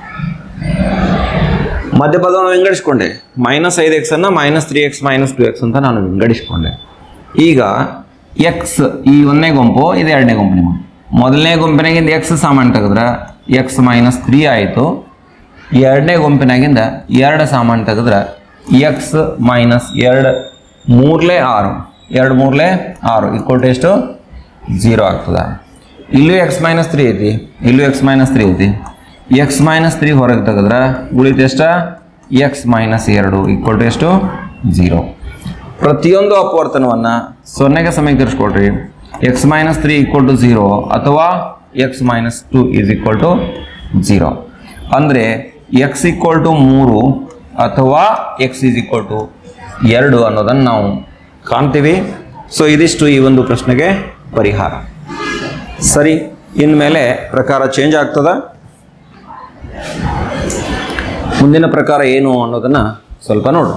ಮಧ್ಯಪದವನ್ನು ವಿಂಗಡಿಸ್ಕೊಂಡೆ ಮೈನಸ್ ಐದು ಎಕ್ಸ್ ಅನ್ನ minus three X minus two X ಅಂತ ನಾನು ವಿಂಗಡಿಸ್ಕೊಂಡೆ ಈಗ ಎಕ್ಸ್ ಈ ಒಂದನೇ ಗುಂಪು ಇದು ಎರಡನೇ ಗುಂಪು ನಿಮಗೆ ಮೊದಲನೇ ಗುಂಪಿನಾಗಿಂದ ಎಕ್ಸ್ ಸಾಮಾನ್ಯ ತೆಗೆದ್ರೆ ಎಕ್ಸ್ ಮೈನಸ್ ತ್ರೀ ಆಯಿತು ಎರಡನೇ ಗುಂಪಿನಾಗಿಂದ ಎರಡು ಸಾಮಾನ್ಯ ತೆಗೆದ್ರೆ ಎಕ್ಸ್ ಮೈನಸ್ ಎರಡು ಮೂರಲೇ ಆರು ಎರಡು ಮೂರಲೇ ಆರು ಈಕ್ವಲ್ ಟು ಎಷ್ಟು ಝೀರೋ ಆಗ್ತದೆ ಇಲ್ಲೂ ಎಕ್ಸ್ ಮೈನಸ್ ತ್ರೀ ಐತಿ ಇಲ್ಲೂ ಎಕ್ಸ್ ಮೈನಸ್ ತ್ರೀ ಐತಿ ಎಕ್ಸ್ ಮೈನಸ್ ತ್ರೀ ಹೊರಗೆ ತೆಗೆದ್ರೆ ಉಳಿತು ಎಷ್ಟ ಎಕ್ಸ್ ಮೈನಸ್ ಎರಡು ಈಕ್ವಲ್ ಟು ಎಷ್ಟು ಝೀರೋ ಪ್ರತಿಯೊಂದು ಅಪವರ್ತನವನ್ನು ಸೊನ್ನೆಗೆ ಸಮೀಕರಿಸ್ಕೊಳ್ರಿ X minus three equal to zero ಅಥವಾ X minus two is equal to zero ಅಂದರೆ ಎಕ್ಸ್ ಈಕ್ವಲ್ ಟು ಮೂರು ಅಥವಾ ಎಕ್ಸ್ ಈಸ್ ಈಕ್ವಲ್ ಟು ಎರಡು ಅನ್ನೋದನ್ನು ನಾವು ಕಾಣ್ತೀವಿ ಸೊ ಇದಿಷ್ಟು ಈ ಒಂದು ಪ್ರಶ್ನೆಗೆ ಪರಿಹಾರ ಸರಿ ಇನ್ಮೇಲೆ ಪ್ರಕಾರ ಚೇಂಜ್ ಆಗ್ತದ ಮುಂದಿನ ಪ್ರಕಾರ ಏನು ಅನ್ನೋದನ್ನ ಸ್ವಲ್ಪ ನೋಡು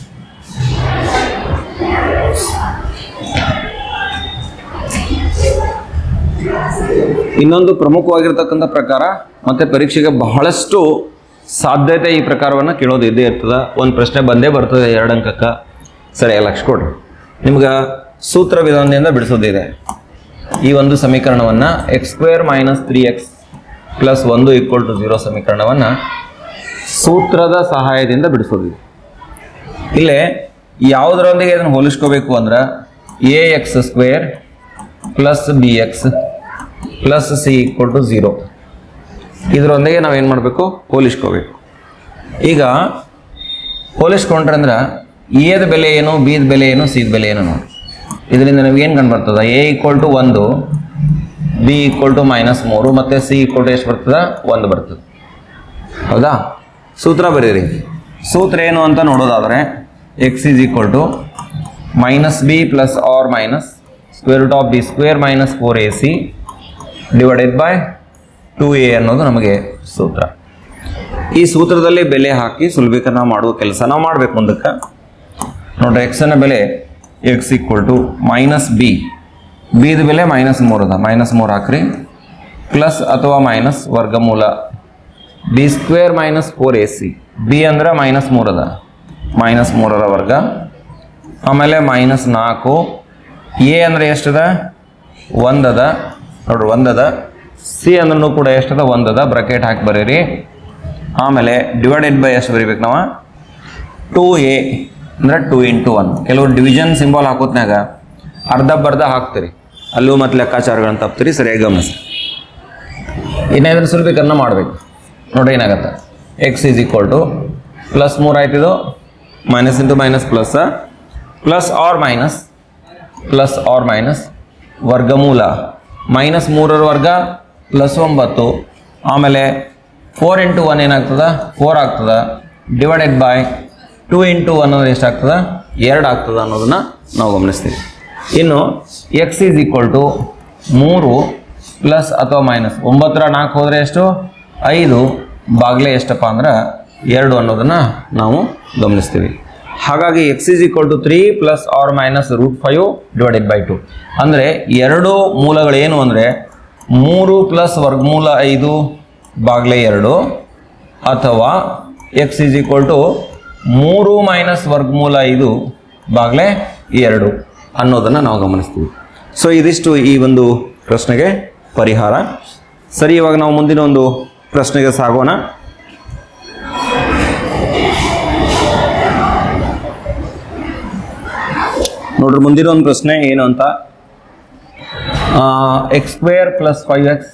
ಇನ್ನೊಂದು ಪ್ರಮುಖವಾಗಿರ್ತಕ್ಕಂಥ ಪ್ರಕಾರ ಮತ್ತೆ ಪರೀಕ್ಷೆಗೆ ಬಹಳಷ್ಟು ಸಾಧ್ಯತೆ ಈ ಪ್ರಕಾರವನ್ನು ಕೇಳೋದು ಇದ್ದೇ ಇರ್ತದ ಒಂದು ಪ್ರಶ್ನೆ ಬಂದೇ ಬರ್ತದೆ ಎರಡು ಅಂಕಕ್ಕೆ ಸರಿಯಾಗಿ ಲಕ್ಷ ಕೊಡ್ರಿ ನಿಮ್ಗೆ ಸೂತ್ರ ವಿಧಾನದಿಂದ ಬಿಡಿಸೋದಿದೆ ಈ ಒಂದು ಸಮೀಕರಣವನ್ನು X square minus three X plus ಒಂದು ಈಕ್ವಲ್ ಟು ಝೀರೋ ಸಮೀಕರಣವನ್ನು ಸೂತ್ರದ ಸಹಾಯದಿಂದ ಬಿಡಿಸೋದಿದೆ ಇಲ್ಲೇ ಯಾವುದರೊಂದಿಗೆ ಇದನ್ನು ಹೋಲಿಸ್ಕೋಬೇಕು ಅಂದ್ರೆ A X square plus B X plus C equal to zero ಇದರೊಂದಿಗೆ ನಾವೇನು ಮಾಡಬೇಕು ಹೋಲಿಸ್ಕೋಬೇಕು ಈಗ ಹೋಲಿಸ್ಕೊಂಡ್ರೆ ಅಂದ್ರೆ ಎದ ಬೆಲೆ ಏನು ಬಿದ ಬೆಲೆ ಏನು ಸಿದ ಬೆಲೆ ಏನು ನೋಡಿ ಇದರಿಂದ ನಮ್ಗೆ ಏನು ಕಂಡು ಬರ್ತದ ಎ ಈಕ್ವಲ್ ಟು ಒಂದು ಬಿ ಈಕ್ವಲ್ ಟು ಮೈನಸ್ ಮೂರು ಮತ್ತು ಸಿ ಈಕ್ವಲ್ ಟು ಎಷ್ಟು ಬರ್ತದ ಒಂದು ಬರ್ತದೆ ಹೌದಾ ಸೂತ್ರ ಬರೀರಿ ಸೂತ್ರ ಏನು ಅಂತ ನೋಡೋದಾದರೆ X is equal to minus B plus or minus square root of B square minus four A C divided by two A ಅನ್ನೋದು ನಮಗೆ ಸೂತ್ರ ಈ ಸೂತ್ರದಲ್ಲಿ ಬೆಲೆ ಹಾಕಿ ಸುಲಭೀಕರಣ ಮಾಡುವ ಕೆಲಸ ನಾವು ಮಾಡ್ಬೇಕು ಮುಂದಕ್ಕೆ ನೋಡ್ರಿ ಎಕ್ಸನ ಬೆಲೆ X equal to minus B ಬಿದ ಬೆಲೆ ಮೈನಸ್ ಮೂರು ಅದ ಮೈನಸ್ ಮೂರು ಹಾಕ್ರಿ ಪ್ಲಸ್ ಅಥವಾ ಮೈನಸ್ ವರ್ಗಮೂಲ B square minus four A C B ಅಂದ್ರೆ ಮೈನಸ್ ಮೂರು ಅದ ಮೈನಸ್ ಮೂರರ ವರ್ಗ ಆಮೇಲೆ ಮೈನಸ್ ನಾಲ್ಕು ಎ ಅಂದರೆ ಎಷ್ಟದ ಒಂದದ ನೋಡ್ರಿ ಒಂದದ ಸಿ ಅಂದ್ರೂ ಕೂಡ ಎಷ್ಟದ ಒಂದದ ಬ್ರಕೆಟ್ ಹಾಕಿ ಬರೀರಿ ಆಮೇಲೆ ಡಿವೈಡೆಡ್ ಬೈ ಎಷ್ಟು ಬರೀಬೇಕು ನಾವು ಟೂ ಎ ಅಂದ್ರೆ ಟೂ ಇಂಟು ಒನ್ ಕೆಲವು ಡಿವಿಷನ್ ಸಿಂಬಲ್ ಹಾಕೋತ್ನಾಗ ಅರ್ಧ ಬರ್ಧ ಹಾಕ್ತೀರಿ ಅಲ್ಲೂ ಮತ್ತು ಲೆಕ್ಕಾಚಾರಗಳನ್ನ ತಪ್ತೀರಿ ಸರಿಯಾಗಿ ಗಮನಿಸಿ ಇನ್ನೇದ್ರ ಸುಲಭೀಕರಣ ಮಾಡಬೇಕು ನೋಡಿ ಏನಾಗತ್ತೆ X is equal to plus ಮೂರು ಆಯ್ತಿದು minus into minus plus plus or minus plus or minus ವರ್ಗಮೂಲ ಮೈನಸ್ ಮೂರರ ವರ್ಗ ಪ್ಲಸ್ ಒಂಬತ್ತು ಆಮೇಲೆ ಫೋರ್ ಇಂಟು ಒನ್ ಏನಾಗ್ತದ ಫೋರ್ ಆಗ್ತದ divided by two into one ಅಂದ್ರೆ ಎಷ್ಟಾಗ್ತದ ಎರಡು ಆಗ್ತದ ಅನ್ನೋದನ್ನ ನಾವು ಗಮನಿಸ್ತೀವಿ ಇನ್ನು ಎಕ್ಸ್ ಈಸ್ ಈಕ್ವಲ್ ಟು ಮೂರು ಪ್ಲಸ್ ಅಥವಾ ಮೈನಸ್ ಒಂಬತ್ತರ ನಾಲ್ಕು ಹೋದರೆ ಎಷ್ಟು ಐದು ಬಾಗ್ಲೆ ಎಷ್ಟಪ್ಪ ಅಂದ್ರೆ ಎರಡು ಅನ್ನೋದನ್ನು ನಾವು ಗಮನಿಸ್ತೀವಿ ಹಾಗಾಗಿ X is equal to three plus or minus root five divided by two ಅಂದರೆ ಎರಡು ಮೂಲಗಳೇನು ಅಂದರೆ ಮೂರು ಪ್ಲಸ್ ವರ್ಗಮೂಲ ಐದು ಬಾಗ್ಲೆ ಎರಡು ಅಥವಾ ಎಕ್ಸ್ ಇಸ್ ಈಕ್ವಲ್ ಟು ಮೂರು ಮೈನಸ್ ವರ್ಗಮೂಲ ಐದು ಬಾಗ್ಲೆ ಎರಡು ಅನ್ನೋದನ್ನು ನಾವು ಗಮನಿಸ್ತೀವಿ ಸೊ ಇದಿಷ್ಟು ಈ ಒಂದು ಪ್ರಶ್ನೆಗೆ ಪರಿಹಾರ ಸರಿ ಇವಾಗ ನಾವು ಮುಂದಿನ ಒಂದು ಪ್ರಶ್ನೆಗೆ ಸಾಗೋಣ ನೋಡ್ರಿ ಮುಂದಿನ ಒಂದು ಪ್ರಶ್ನೆ ಏನು ಅಂತ X square plus five X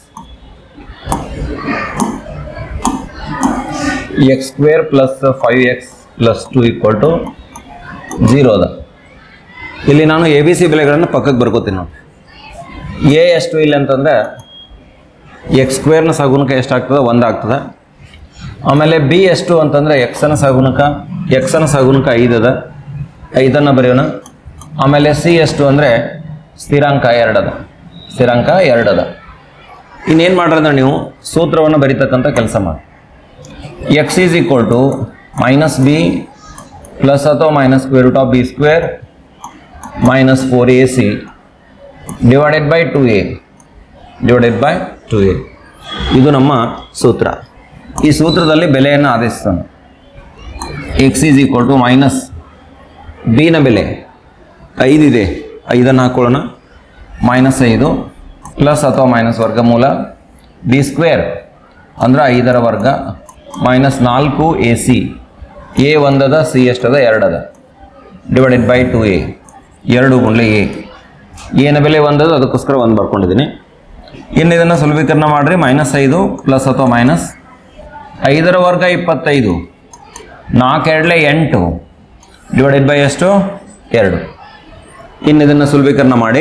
X square plus five X plus two equal to zero ಅದ ಇಲ್ಲಿ ನಾನು ಎ ಬಿ ಸಿ ಬೆಲೆಗಳನ್ನು ಪಕ್ಕಕ್ಕೆ ಬರ್ಕೋತೀನಿ ನೋಡಿ ಎ ಎಷ್ಟು ಇಲ್ಲ ಅಂತಂದರೆ ಎಕ್ಸ್ ಸ್ಕ್ವೇರ್ನ ಸಗುಣಕ ಎಷ್ಟಾಗ್ತದೆ ಒಂದು ಆಗ್ತದೆ ಆಮೇಲೆ ಬಿ ಎಷ್ಟು ಅಂತಂದರೆ ಎಕ್ಸನ ಸಗುಣಕ ಎಕ್ಸನ ಸಗುಣಕ ಐದು ಅದ ಐದನ್ನು ಬರೆಯೋಣ ಆಮೇಲೆ ಸಿ ಎಷ್ಟು ಅಂದರೆ ಸ್ಥಿರಾಂಕ ಎರಡು ಅದ ಸ್ಥಿರಾಂಕ ಎರಡು ಅದ ಇನ್ನೇನು ಮಾಡ್ರಂದ್ರೆ ನೀವು ಸೂತ್ರವನ್ನು ಬರಿತಕ್ಕಂಥ ಕೆಲಸ ಮಾಡಿ X is equal to minus B plus ಅಥವಾ minus square root of B square minus four A C divided by two A divided by two A ಇದು ನಮ್ಮ ಸೂತ್ರ ಈ ಸೂತ್ರದಲ್ಲಿ ಬೆಲೆಯನ್ನು ಆದೇಶಿಸೋಣ X is equal to minus ಬಿನ ಬೆಲೆ ಐದಿದೆ ಐದನ್ನು ಹಾಕ್ಕೊಳ್ಳೋಣ ಮೈನಸ್ ಐದು ಪ್ಲಸ್ ಅಥವಾ ಮೈನಸ್ ವರ್ಗಮೂಲ ಬಿ ಸ್ಕ್ವೇರ್ ಅಂದ್ರೆ ಐದರ ವರ್ಗ ಮೈನಸ್ ನಾಲ್ಕು ಎ ಸಿ ಎ ಒಂದದ ಸಿ ಎಷ್ಟದ ಎರಡದ ಡಿವೈಡೆಡ್ ಬೈ ಟು ಎ ಎರಡು ಗುಂಡ್ಲೆ ಎ ಏನ ಬೆಲೆ ಒಂದದ ಅದಕ್ಕೋಸ್ಕರ ಒಂದು ಬರ್ಕೊಂಡಿದ್ದೀನಿ ಇನ್ನು ಇದನ್ನು ಸುಲಭೀಕರಣ ಮಾಡಿರಿ ಮೈನಸ್ ಐದು ಪ್ಲಸ್ ಅಥವಾ ಮೈನಸ್ ಐದರ ವರ್ಗ ಇಪ್ಪತ್ತೈದು ನಾಲ್ಕೆರಡಲೆ ಎಂಟು ಡಿವೈಡೆಡ್ ಬೈ ಎಷ್ಟು ಎರಡು ಇನ್ನು ಇದನ್ನು ಸುಲಭೀಕರಣ ಮಾಡಿ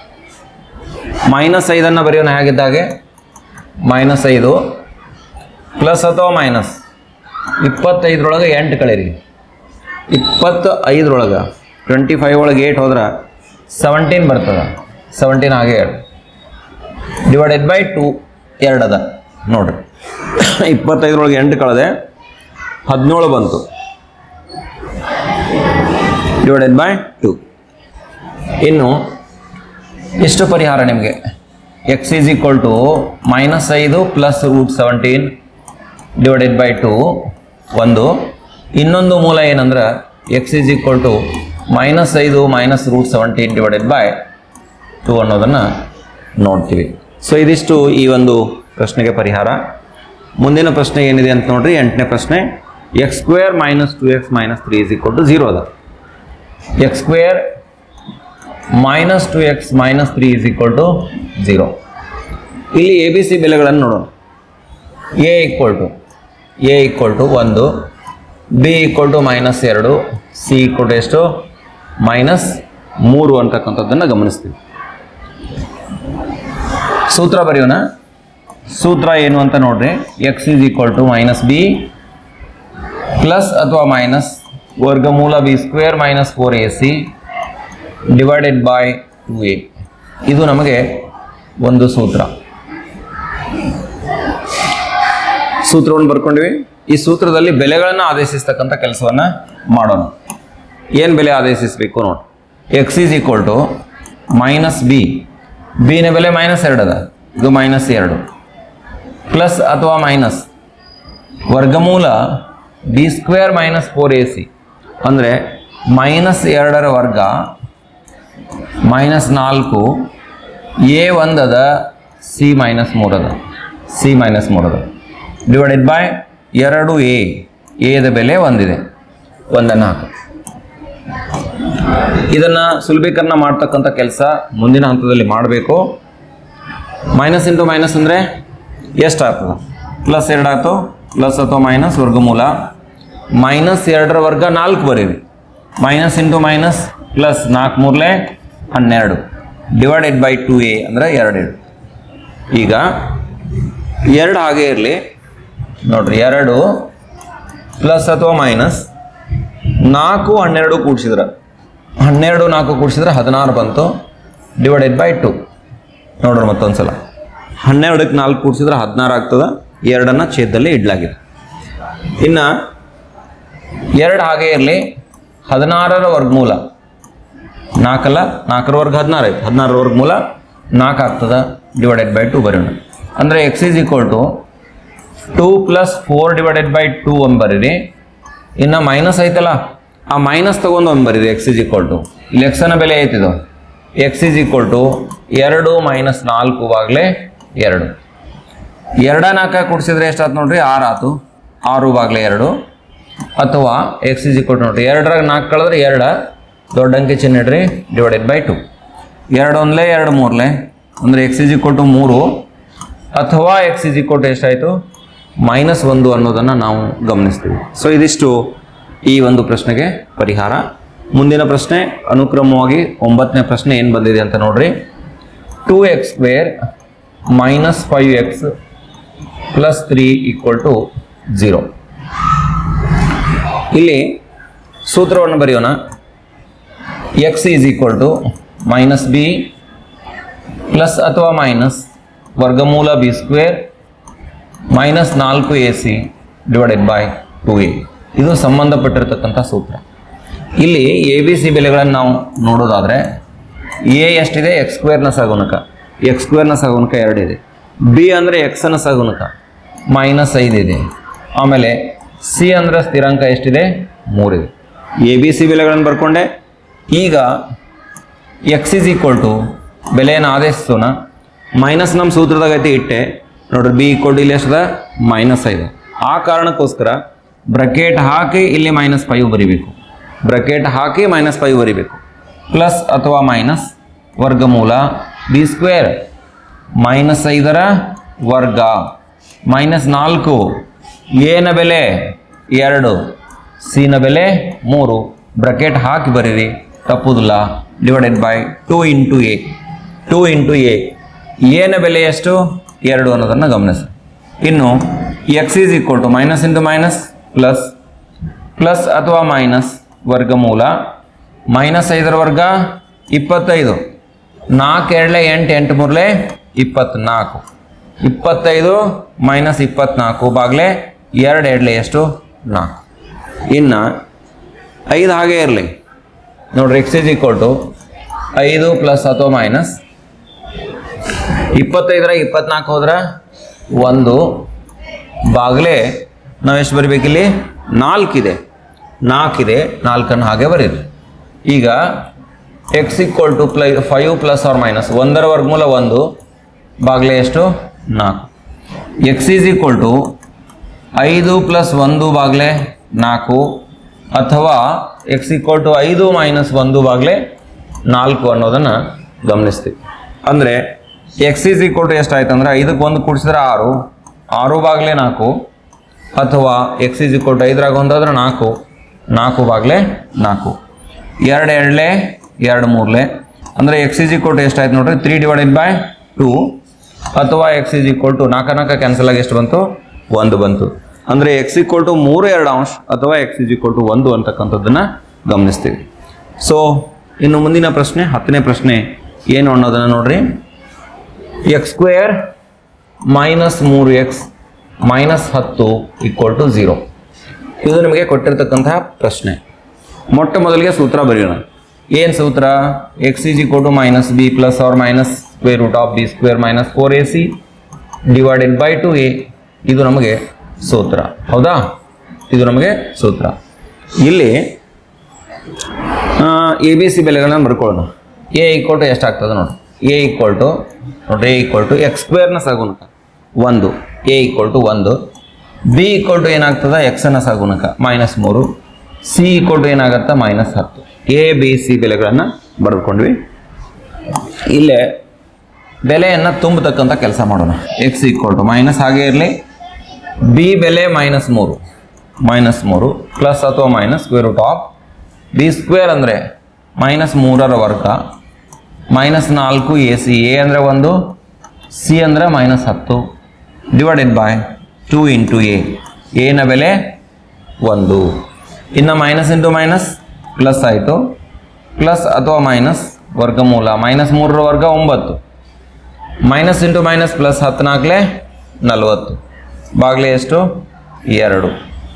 ಮೈನಸ್ ಐದನ್ನು ಬರೆಯೋಣ ಹೇಗಿದ್ದಾಗೆ ಮೈನಸ್ ಐದು ಪ್ಲಸ್ ಅಥವಾ ಮೈನಸ್ ಇಪ್ಪತ್ತೈದರೊಳಗೆ ಎಂಟು ಕಳೀರಿ ಇಪ್ಪತ್ತು ಐದರೊಳಗೆ ಟ್ವೆಂಟಿ ಫೈವ್ ಒಳಗೆ ಏಟ್ ಹೋದ್ರೆ ಸೆವೆಂಟೀನ್ ಬರ್ತದೆ ಸೆವೆಂಟೀನ್ ಹಾಗೆ ಎರಡು ಡಿವೈಡೆಡ್ ಬೈ ಟು ಎರಡು ಅದ ನೋಡ್ರಿ ಇಪ್ಪತ್ತೈದರೊಳಗೆ ಎಂಟು ಕಳೆದೆ ಹದಿನೇಳು ಬಂತು ಡಿವೈಡೆಡ್ ಬೈ ಟು ಇನ್ನು ಎಷ್ಟು ಪರಿಹಾರ ನಿಮಗೆ X is equal to minus ಐದು plus root seventeen divided by two ಒಂದು ಇನ್ನೊಂದು ಮೂಲ ಏನಂದ್ರೆ X is equal to minus ಐದು minus root seventeen divided by two ಅನ್ನೋದನ್ನು ನೋಡ್ತೀವಿ ಸೊ ಇದಿಷ್ಟು ಈ ಒಂದು ಪ್ರಶ್ನೆಗೆ ಪರಿಹಾರ ಮುಂದಿನ ಪ್ರಶ್ನೆ ಏನಿದೆ ಅಂತ ನೋಡ್ರಿ ಎಂಟನೇ ಪ್ರಶ್ನೆ X square minus two X minus three is equal to zero ಅದ X square minus two X minus three is equal to zero ಇಲ್ಲಿ ಎ ಬಿ ಸಿ ಬೆಲೆಗಳನ್ನು ನೋಡೋಣ A equal to A equal to ಒಂದು B equal to minus ಎರಡು C equal to ಎಷ್ಟು minus ಮೂರು ಅಂತಕ್ಕಂಥದ್ದನ್ನು ಗಮನಿಸ್ತೀವಿ ಸೂತ್ರ ಬರೆಯೋಣ ಸೂತ್ರ ಏನು ಅಂತ ನೋಡ್ರಿ X is equal to minus B plus ಅಥವಾ ಮೈನಸ್ ವರ್ಗಮೂಲ B square minus four A C divided by two A ಇದು ನಮಗೆ ಒಂದು ಸೂತ್ರ ಸೂತ್ರವನ್ನು ಬರ್ಕೊಂಡಿವಿ ಈ ಸೂತ್ರದಲ್ಲಿ ಬೆಲೆಗಳನ್ನು ಆದೇಶಿಸ್ತಕ್ಕಂಥ ಕೆಲಸವನ್ನು ಮಾಡೋಣ ಏನು ಬೆಲೆ ಆದೇಶಿಸಬೇಕು ನೋಡಿ X is equal to minus B ಬಿನ ಬೆಲೆ ಮೈನಸ್ ಎರಡು ಅದ ಇದು ಮೈನಸ್ ಎರಡು ಪ್ಲಸ್ ಅಥವಾ ಮೈನಸ್ ವರ್ಗಮೂಲ B square minus four A C ಅಂದರೆ ಮೈನಸ್ ಎರಡರ ವರ್ಗ ಮೈನಸ್ ನಾಲ್ಕು ಎ ಒಂದದ ಸಿ ಮೈನಸ್ ಮೂರದ ಸಿ ಮೈನಸ್ ಮೂರದ ಡಿವೈಡೆಡ್ ಬೈ ಎರಡು ಎ ಎದ ಬೆಲೆ ಒಂದಿದೆ ಒಂದನ್ನು ಹಾಕು ಇದನ್ನು ಸುಲಭೀಕರಣ ಮಾಡ್ತಕ್ಕಂಥ ಕೆಲಸ ಮುಂದಿನ ಹಂತದಲ್ಲಿ ಮಾಡಬೇಕು ಮೈನಸ್ ಇಂಟು ಮೈನಸ್ ಅಂದರೆ ಎಷ್ಟಾಗ್ತದೆ ಪ್ಲಸ್ ಎರಡಾಯ್ತು ಪ್ಲಸ್ ಅಥವಾ ಮೈನಸ್ ವರ್ಗಮೂಲ ಮೈನಸ್ ಎರಡರ ವರ್ಗ ನಾಲ್ಕು ಬರೀರಿ ಮೈನಸ್ ಇಂಟು ಮೈನಸ್ ಪ್ಲಸ್ ನಾಲ್ಕು ಮೂರಲೆ ಹನ್ನೆರಡು ಡಿವೈಡೆಡ್ ಬೈ ಟು ಎ ಅಂದರೆ ಎರಡೆರಡು ಈಗ ಎರಡು ಹಾಗೆ ಇರಲಿ ನೋಡ್ರಿ ಎರಡು ಪ್ಲಸ್ ಅಥವಾ ಮೈನಸ್ ನಾಲ್ಕು ಹನ್ನೆರಡು ಕೂಡಿಸಿದ್ರೆ ಹನ್ನೆರಡು ನಾಲ್ಕು ಕೂಡಿಸಿದ್ರೆ ಹದಿನಾರು ಬಂತು ಡಿವೈಡೆಡ್ ಬೈ ಟು ನೋಡ್ರಿ ಮತ್ತೊಂದು ಸಲ ಹನ್ನೆರಡಕ್ಕೆ ನಾಲ್ಕು ಕೂಡಿಸಿದ್ರೆ ಹದಿನಾರು ಆಗ್ತದೆ ಎರಡನ್ನು ಛೇದದಲ್ಲಿ ಇಡ್ಲಾಗಿದೆ ಇನ್ನು ಎರಡು ಹಾಗೆ ಇರಲಿ ಹದಿನಾರರ ವರ್ಗಮೂಲ ನಾಲ್ಕಲ್ಲ ನಾಲ್ಕರ ವರ್ಗ ಹದಿನಾರು ಆಯ್ತು ಹದಿನಾರರ ವರ್ಗಮೂಲ ನಾಲ್ಕು ಆಗ್ತದೆ ಡಿವೈಡೆಡ್ ಬೈ ಟು ಬರೋಣ ಅಂದರೆ X is equal to two plus four divided by two ಒಂದು ಬರೀರಿ ಇನ್ನು ಮೈನಸ್ ಐತಲ್ಲ ಆ ಮೈನಸ್ ತೊಗೊಂಡು ಒಂದು ಬರೀರಿ ಎಕ್ಸ್ ಈಸ್ ಈಕ್ವಲ್ ಟು ಇಲ್ಲಿ ಎಕ್ಸನ ಬೆಲೆ ಐತಿದು ಎಕ್ಸ್ ಈಸ್ ಈಕ್ವಲ್ ಟು ಎರಡು ಮೈನಸ್ ನಾಲ್ಕು ಬಾಗ್ಲೆ ಎರಡು ಎರಡ ನಾಲ್ಕ ಕೂಡಿಸಿದ್ರೆ ಎಷ್ಟಾಯ್ತು ನೋಡ್ರಿ ಆರು ಆತು ಆರು ಬಾಗ್ಲೆ ಎರಡು ಅಥವಾ ಎಕ್ಸ್ ಇಸ್ ಈಕ್ವಲ್ ಟು ನೋಡ್ರಿ ಎರಡರಾಗ ನಾಲ್ಕು ಕಳೆದ್ರೆ ಎರಡು ದೊಡ್ಡ ಅಂಕೆ ಚಿಹ್ನೆ ಇಡ್ರಿ ಡಿವೈಡೆಡ್ ಬೈ ಟು ಎರಡು ಒಂದ್ಲೆ ಎರಡು ಮೂರ್ಲೆ ಅಂದರೆ ಎಕ್ಸ್ ಇಸ್ ಈಕ್ವಲ್ ಟು ಮೂರು ಅಥವಾ ಎಕ್ಸ್ ಇಸ್ ಈಕ್ವಲ್ ಟು ಎಷ್ಟಾಯಿತು ಮೈನಸ್ ಒಂದು ಅನ್ನೋದನ್ನು ನಾವು ಗಮನಿಸ್ತೀವಿ ಸೊ ಇದಿಷ್ಟು ಈ ಒಂದು ಪ್ರಶ್ನೆಗೆ ಪರಿಹಾರ ಮುಂದಿನ ಪ್ರಶ್ನೆ ಅನುಕ್ರಮವಾಗಿ ಒಂಬತ್ತನೇ ಪ್ರಶ್ನೆ ಏನು ಬಂದಿದೆ ಅಂತ ನೋಡ್ರಿ two X square minus five X plus three equal to zero ಇಲ್ಲಿ ಸೂತ್ರವನ್ನು ಬರೆಯೋಣ X is equal to minus B plus ಅಥವಾ ಮೈನಸ್ ವರ್ಗಮೂಲ ಬಿ ಸ್ಕ್ವೇರ್ ಮೈನಸ್ ನಾಲ್ಕು A C divided by two A ಇದು ಸಂಬಂಧಪಟ್ಟಿರ್ತಕ್ಕಂಥ ಸೂತ್ರ ಇಲ್ಲಿ ಎ ಬಿ ಸಿ ಬೆಲೆಗಳನ್ನು ನಾವು ನೋಡೋದಾದರೆ ಎ ಎಷ್ಟಿದೆ ಎಕ್ಸ್ ಸ್ಕ್ವೇರ್ನ ಸಗುಣಕ ಎಕ್ಸ್ ಸ್ಕ್ವೇರ್ನ ಸಗುಣಕ ಎರಡಿದೆ ಬಿ ಅಂದರೆ ಎಕ್ಸ್ನ ಸಗುಣಕ ಮೈನಸ್ ಐದಿದೆ ಆಮೇಲೆ ಸಿ ಅಂದರೆ ಸ್ಥಿರಾಂಕ ಎಷ್ಟಿದೆ ಮೂರಿದೆ ಎ ಬಿ ಸಿ ಬೆಲೆಗಳನ್ನು ಬರ್ಕೊಂಡೆ ಈಗ ಎಕ್ಸ್ ಇಸ್ ಈಕ್ವಲ್ ಟು ಬೆಲೆಯನ್ನು ಆದೇಶಿಸೋಣ ಮೈನಸ್ ನಮ್ಮ ಸೂತ್ರದಾಗ ಐತಿ ಇಟ್ಟೆ ನೋಡ್ರಿ ಬಿ ಈಕ್ವಲ್ ಟು ಇಲ್ಲಿ ಎಷ್ಟದ ಮೈನಸ್ ಐದು ಆ ಕಾರಣಕ್ಕೋಸ್ಕರ ಬ್ರಕೆಟ್ ಹಾಕಿ ಇಲ್ಲಿ ಮೈನಸ್ ಫೈವ್ ಬರಿಬೇಕು ಬ್ರಕೆಟ್ ಹಾಕಿ ಮೈನಸ್ ಫೈವ್ ಬರಿಬೇಕು ಪ್ಲಸ್ ಅಥವಾ ಮೈನಸ್ ವರ್ಗಮೂಲ ಬಿ ಸ್ಕ್ವೇರ್ ಮೈನಸ್ ಐದರ ವರ್ಗ ಮೈನಸ್ ನಾಲ್ಕು ಎನ ಬೆಲೆ ಎರಡು ಸಿನ ಬೆಲೆ ಮೂರು ಬ್ರಕೆಟ್ ಹಾಕಿ ಬರೀರಿ ತಪ್ಪುದಿಲ್ಲ divided by two into A two into A ಎನ ಬೆಲೆ ಎಷ್ಟು ಎರಡು ಅನ್ನೋದನ್ನು ಗಮನಿಸಿ ಇನ್ನು X is equal to minus into minus plus plus ಅಥವಾ ಮೈನಸ್ ವರ್ಗಮೂಲ ಮೈನಸ್ ಐದರ ವರ್ಗ ಇಪ್ಪತ್ತೈದು ನಾಲ್ಕು ಎರಡಲೆ ಎಂಟು ಎಂಟು ಮೂರಲೆ ಇಪ್ಪತ್ತ್ನಾಲ್ಕು ಇಪ್ಪತ್ತೈದು ಮೈನಸ್ ಇಪ್ಪತ್ನಾಲ್ಕು ಬಾಗ್ಲೆ ಎರಡು ಎರಡಲೆ ಎಷ್ಟು ನಾಲ್ಕು ಇನ್ನು ಐದು ಹಾಗೆ ಇರಲಿ ನೋಡ್ರಿ ಎಕ್ಸ್ ಇಸ್ ಈಕ್ವಲ್ ಟು ಐದು ಪ್ಲಸ್ ಅಥವಾ ಮೈನಸ್ ಇಪ್ಪತ್ತೈದರ ಇಪ್ಪತ್ನಾಲ್ಕು ಹೋದ್ರೆ ಒಂದು ಬಾಗ್ಲೆ ನಾವು ಎಷ್ಟು ಬರಿಬೇಕಿಲ್ಲಿ ನಾಲ್ಕಿದೆ ನಾಲ್ಕಿದೆ ನಾಲ್ಕನ್ನು ಹಾಗೆ ಬರೀರಿ ಈಗ X equal to ply five plus or minus ಒಂದರ ವರ್ಗಮೂಲ ಒಂದು ಬಾಗ್ಲೆ ಎಷ್ಟು ನಾಲ್ಕು ಎಕ್ಸ್ ಈಸ್ ಈಕ್ವಲ್ ಟು ಐದು ಪ್ಲಸ್ ಒಂದು ಬಾಗ್ಲೆ ನಾಲ್ಕು ಅಥವಾ ಎಕ್ಸ್ ಈಕ್ವಲ್ ಟು ಐದು ಮೈನಸ್ ಒಂದು ಬಾಗ್ಲೆ ನಾಲ್ಕು ಅನ್ನೋದನ್ನು ಗಮನಿಸ್ತೀವಿ ಅಂದರೆ ಎಕ್ಸ್ ಈಸ್ ಈಕ್ವಲ್ ಟು ಎಷ್ಟಾಯ್ತು ಅಂದರೆ ಐದಕ್ಕೆ ಒಂದು ಕೂಡಿಸಿದ್ರೆ ಆರು ಆರು ಬಾಗ್ಲೆ ನಾಲ್ಕು ಅಥವಾ ಎಕ್ಸ್ ಈಸ್ ಈಕ್ವಲ್ ಟು ಐದರಾಗ ಒಂದಾದ್ರೆ ನಾಲ್ಕು ನಾಲ್ಕು ಬಾಗ್ಲೆ ನಾಲ್ಕು ಎರಡು ಎರಡಲೆ ಎರಡು ಮೂರಲೆ ಅಂದರೆ ಎಕ್ಸ್ ಈಸ್ ಈಕ್ವಲ್ ಟು ಎಷ್ಟಾಯ್ತು ನೋಡ್ರಿ ತ್ರೀ ಡಿವೈಡೆಡ್ ಬೈ ಟೂ ಅಥವಾ ಎಕ್ಸ್ ಈಸ್ ಈಕ್ವಲ್ ಟು ನಾಲ್ಕು ನಾಲ್ಕು ಕ್ಯಾನ್ಸಲ್ ಆಗಿ ಎಷ್ಟು ಬಂತು ಒಂದು ಬಂತು ಅಂದರೆ ಎಕ್ಸ್ ಈಕ್ವಲ್ ಟು ಮೂರು ಎರಡು ಅಂಶ ಅಥವಾ ಎಕ್ಸ್ ಈಸ್ ಈಕ್ವಲ್ ಟು ಒಂದು ಅಂತಕ್ಕಂಥದ್ದನ್ನು ಗಮನಿಸ್ತೀವಿ ಸೊ ಇನ್ನು ಮುಂದಿನ ಪ್ರಶ್ನೆ ಹತ್ತನೇ ಪ್ರಶ್ನೆ ಏನು ಅನ್ನೋದನ್ನು ನೋಡ್ರಿ ಎಕ್ಸ್ ಸ್ಕ್ವೇರ್ ಮೈನಸ್ ಮೂರು ಎಕ್ಸ್ ಮೈನಸ್ ಹತ್ತು ಈಕ್ವಲ್ ಟು ಝೀರೋ ಇದು ನಿಮಗೆ ಕೊಟ್ಟಿರ್ತಕ್ಕಂತಹ ಪ್ರಶ್ನೆ ಮೊಟ್ಟ ಮೊದಲಿಗೆ ಸೂತ್ರ ಬರೆಯೋಣ ಏನು ಸೂತ್ರ X is equal to minus B plus or minus square root of B square minus four A C divided by two A ಇದು ನಮಗೆ ಸೂತ್ರ ಹೌದಾ ಇದು ನಮಗೆ ಸೂತ್ರ ಇಲ್ಲಿ ಎ ಬಿ ಸಿ ಬೆಲೆಗಳನ್ನ ಬರ್ಕೊಳ್ಳೋಣ ಎ ಈಕ್ವಲ್ ಟು ಎಷ್ಟಾಗ್ತದೆ ನೋಡಿ ಎ ಈಕ್ವಲ್ ಟು ನೋಡ್ರಿ ಎ ಈಕ್ವಲ್ ಟು ಎಕ್ಸ್ ಸ್ಕ್ವೇರ್ನ ಸಗುಣಕ ಒಂದು ಎ ಈಕ್ವಲ್ ಟು ಒಂದು ಬಿ ಈಕ್ವಲ್ ಟು ಏನಾಗ್ತದೆ ಎಕ್ಸನ ಸಗುಣಕ ಮೈನಸ್ ಮೂರು ಸಿ ಈಕ್ವಲ್ ಟು ಏನಾಗತ್ತೆ ಮೈನಸ್ ಹತ್ತು ಎ ಬಿ ಸಿ ಬೆಲೆಗಳನ್ನು ಬರೆದುಕೊಂಡ್ವಿ ಇಲ್ಲೇ ಬೆಲೆಯನ್ನು ತುಂಬತಕ್ಕಂಥ ಕೆಲಸ ಮಾಡೋಣ ಎಕ್ಸ್ ಈಕ್ವಲ್ ಟು ಮೈನಸ್ ಹಾಗೆ ಇರಲಿ ಬಿ ಬೆಲೆ ಮೈನಸ್ ಮೂರು ಮೈನಸ್ ಮೂರು ಪ್ಲಸ್ ಅಥವಾ minus square root of B square ಅಂದರೆ ಮೈನಸ್ ಮೂರರ ವರ್ಗ ಮೈನಸ್ ನಾಲ್ಕು ಎ ಸಿ ಎ ಅಂದರೆ ಒಂದು ಸಿ ಅಂದರೆ ಮೈನಸ್ ಹತ್ತು divided by two into A ಎನ ಬೆಲೆ ಒಂದು ಇನ್ನು ಮೈನಸ್ ಇಂಟು ಮೈನಸ್ ಪ್ಲಸ್ ಆಯಿತು ಪ್ಲಸ್ ಅಥವಾ ಮೈನಸ್ ವರ್ಗಮೂಲ ಮೈನಸ್ ಮೂರರ ವರ್ಗ ಒಂಬತ್ತು ಮೈನಸ್ ಇಂಟು ಮೈನಸ್ ಪ್ಲಸ್ ಹದಿನಾಲ್ಕಲೆ ನಲವತ್ತು ಬಾಗ್ಲೆ ಎಷ್ಟು ಎರಡು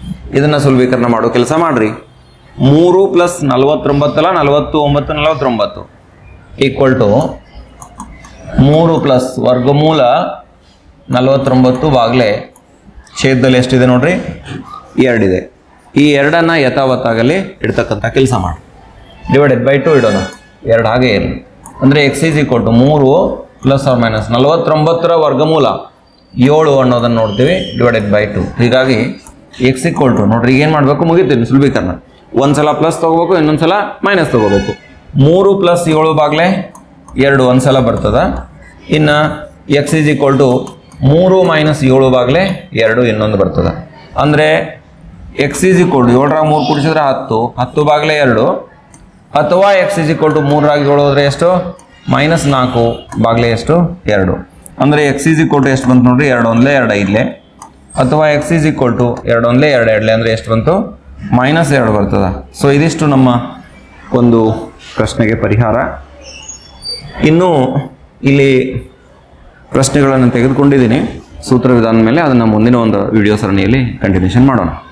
ಇದನ್ನು ಸುಲಭೀಕರಣ ಮಾಡೋ ಕೆಲಸ ಮಾಡ್ರಿ ಮೂರು ಪ್ಲಸ್ ನಲವತ್ತೊಂಬತ್ತಲ್ಲ ನಲವತ್ತು ಒಂಬತ್ತು ನಲವತ್ತೊಂಬತ್ತು ಈಕ್ವಲ್ ಟು ಮೂರು ಪ್ಲಸ್ ವರ್ಗಮೂಲ ನಲವತ್ತೊಂಬತ್ತು ಬಾಗ್ಲೆ ಛೇದದಲ್ಲಿ ಎಷ್ಟಿದೆ ನೋಡ್ರಿ ಎರಡಿದೆ ಈ ಎರಡನ್ನ ಯಥಾವತ್ತಾಗಲಿ ಇಡ್ತಕ್ಕಂಥ ಕೆಲಸ ಮಾಡಿ ಡಿವೈಡೆಡ್ ಬೈ ಟು ಇಡೋಣ ಎರಡು ಹಾಗೆ ಇರಲಿ ಅಂದರೆ ಎಕ್ಸ್ ಈಸ್ ಈಕ್ವಲ್ ಟು ಮೂರು ಪ್ಲಸ್ ಆರ್ ಮೈನಸ್ ನಲವತ್ತೊಂಬತ್ತರ ವರ್ಗಮೂಲ ಏಳು ಅನ್ನೋದನ್ನು ನೋಡ್ತೀವಿ ಡಿವೈಡೆಡ್ ಬೈ ಟು ಹೀಗಾಗಿ ಎಕ್ಸ್ ಈಕ್ವಲ್ ಟು ನೋಡ್ರಿ ಈಗ ಏನು ಮಾಡಬೇಕು ಮುಗಿತೀನಿ ಸುಲಭೀಕರಣ ಒಂದ್ಸಲ ಪ್ಲಸ್ ತೊಗೋಬೇಕು ಇನ್ನೊಂದ್ಸಲ ಮೈನಸ್ ತೊಗೋಬೇಕು ಮೂರು ಪ್ಲಸ್ ಏಳು ಬಾಗ್ಲೆ ಎರಡು ಒಂದ್ಸಲ ಬರ್ತದ ಇನ್ನು ಎಕ್ಸ್ ಈಸ್ ಈಕ್ವಲ್ ಟು ಮೂರು ಮೈನಸ್ ಏಳು ಬಾಗ್ಲೆ ಎರಡು ಇನ್ನೊಂದು ಬರ್ತದ ಅಂದರೆ ಎಕ್ಸ್ ಈಸ್ ಈಕ್ವಲ್ ಟು ಏಳರಾಗ ಮೂರು ಕುಡಿಸಿದ್ರೆ ಹತ್ತು ಹತ್ತು ಬಾಗ್ಲೆ ಎರಡು ಅಥವಾ ಎಕ್ಸ್ ಇಸ್ ಈಕ್ವಲ್ ಟು ಮೂರರಾಗಿ ಏಳು ಹೋದ್ರೆ ಎಷ್ಟು ಮೈನಸ್ ನಾಲ್ಕು ಬಾಗ್ಲೆ ಎಷ್ಟು ಎರಡು ಅಂದರೆ ಎಕ್ಸ್ ಈಸ್ ಈಕ್ವಲ್ ಟು ಎಷ್ಟು ಬಂತು ನೋಡ್ರಿ ಎರಡು ಒಂದ್ಲೆ ಎರಡು ಐದ್ಲೆ ಅಥವಾ ಎಕ್ಸ್ ಈಸ್ ಈಕ್ವಲ್ ಟು ಎರಡು ಒಂದ್ಲೆ ಎರಡು ಎರಡ್ಲೆ ಅಂದರೆ ಎಷ್ಟು ಬಂತು ಮೈನಸ್ ಎರಡು ಬರ್ತದ ಸೊ ಇದಿಷ್ಟು ನಮ್ಮ ಒಂದು ಪ್ರಶ್ನೆಗೆ ಪರಿಹಾರ ಇನ್ನು ಇಲ್ಲಿ ಪ್ರಶ್ನೆಗಳನ್ನು ತೆಗೆದುಕೊಂಡಿದ್ದೀನಿ ಸೂತ್ರ ವಿಧಾನದ ಮೇಲೆ ಅದನ್ನು ಮುಂದಿನ ಒಂದು ವಿಡಿಯೋ ಸರಣಿಯಲ್ಲಿ ಕಂಟಿನ್ಯೂಷನ್ ಮಾಡೋಣ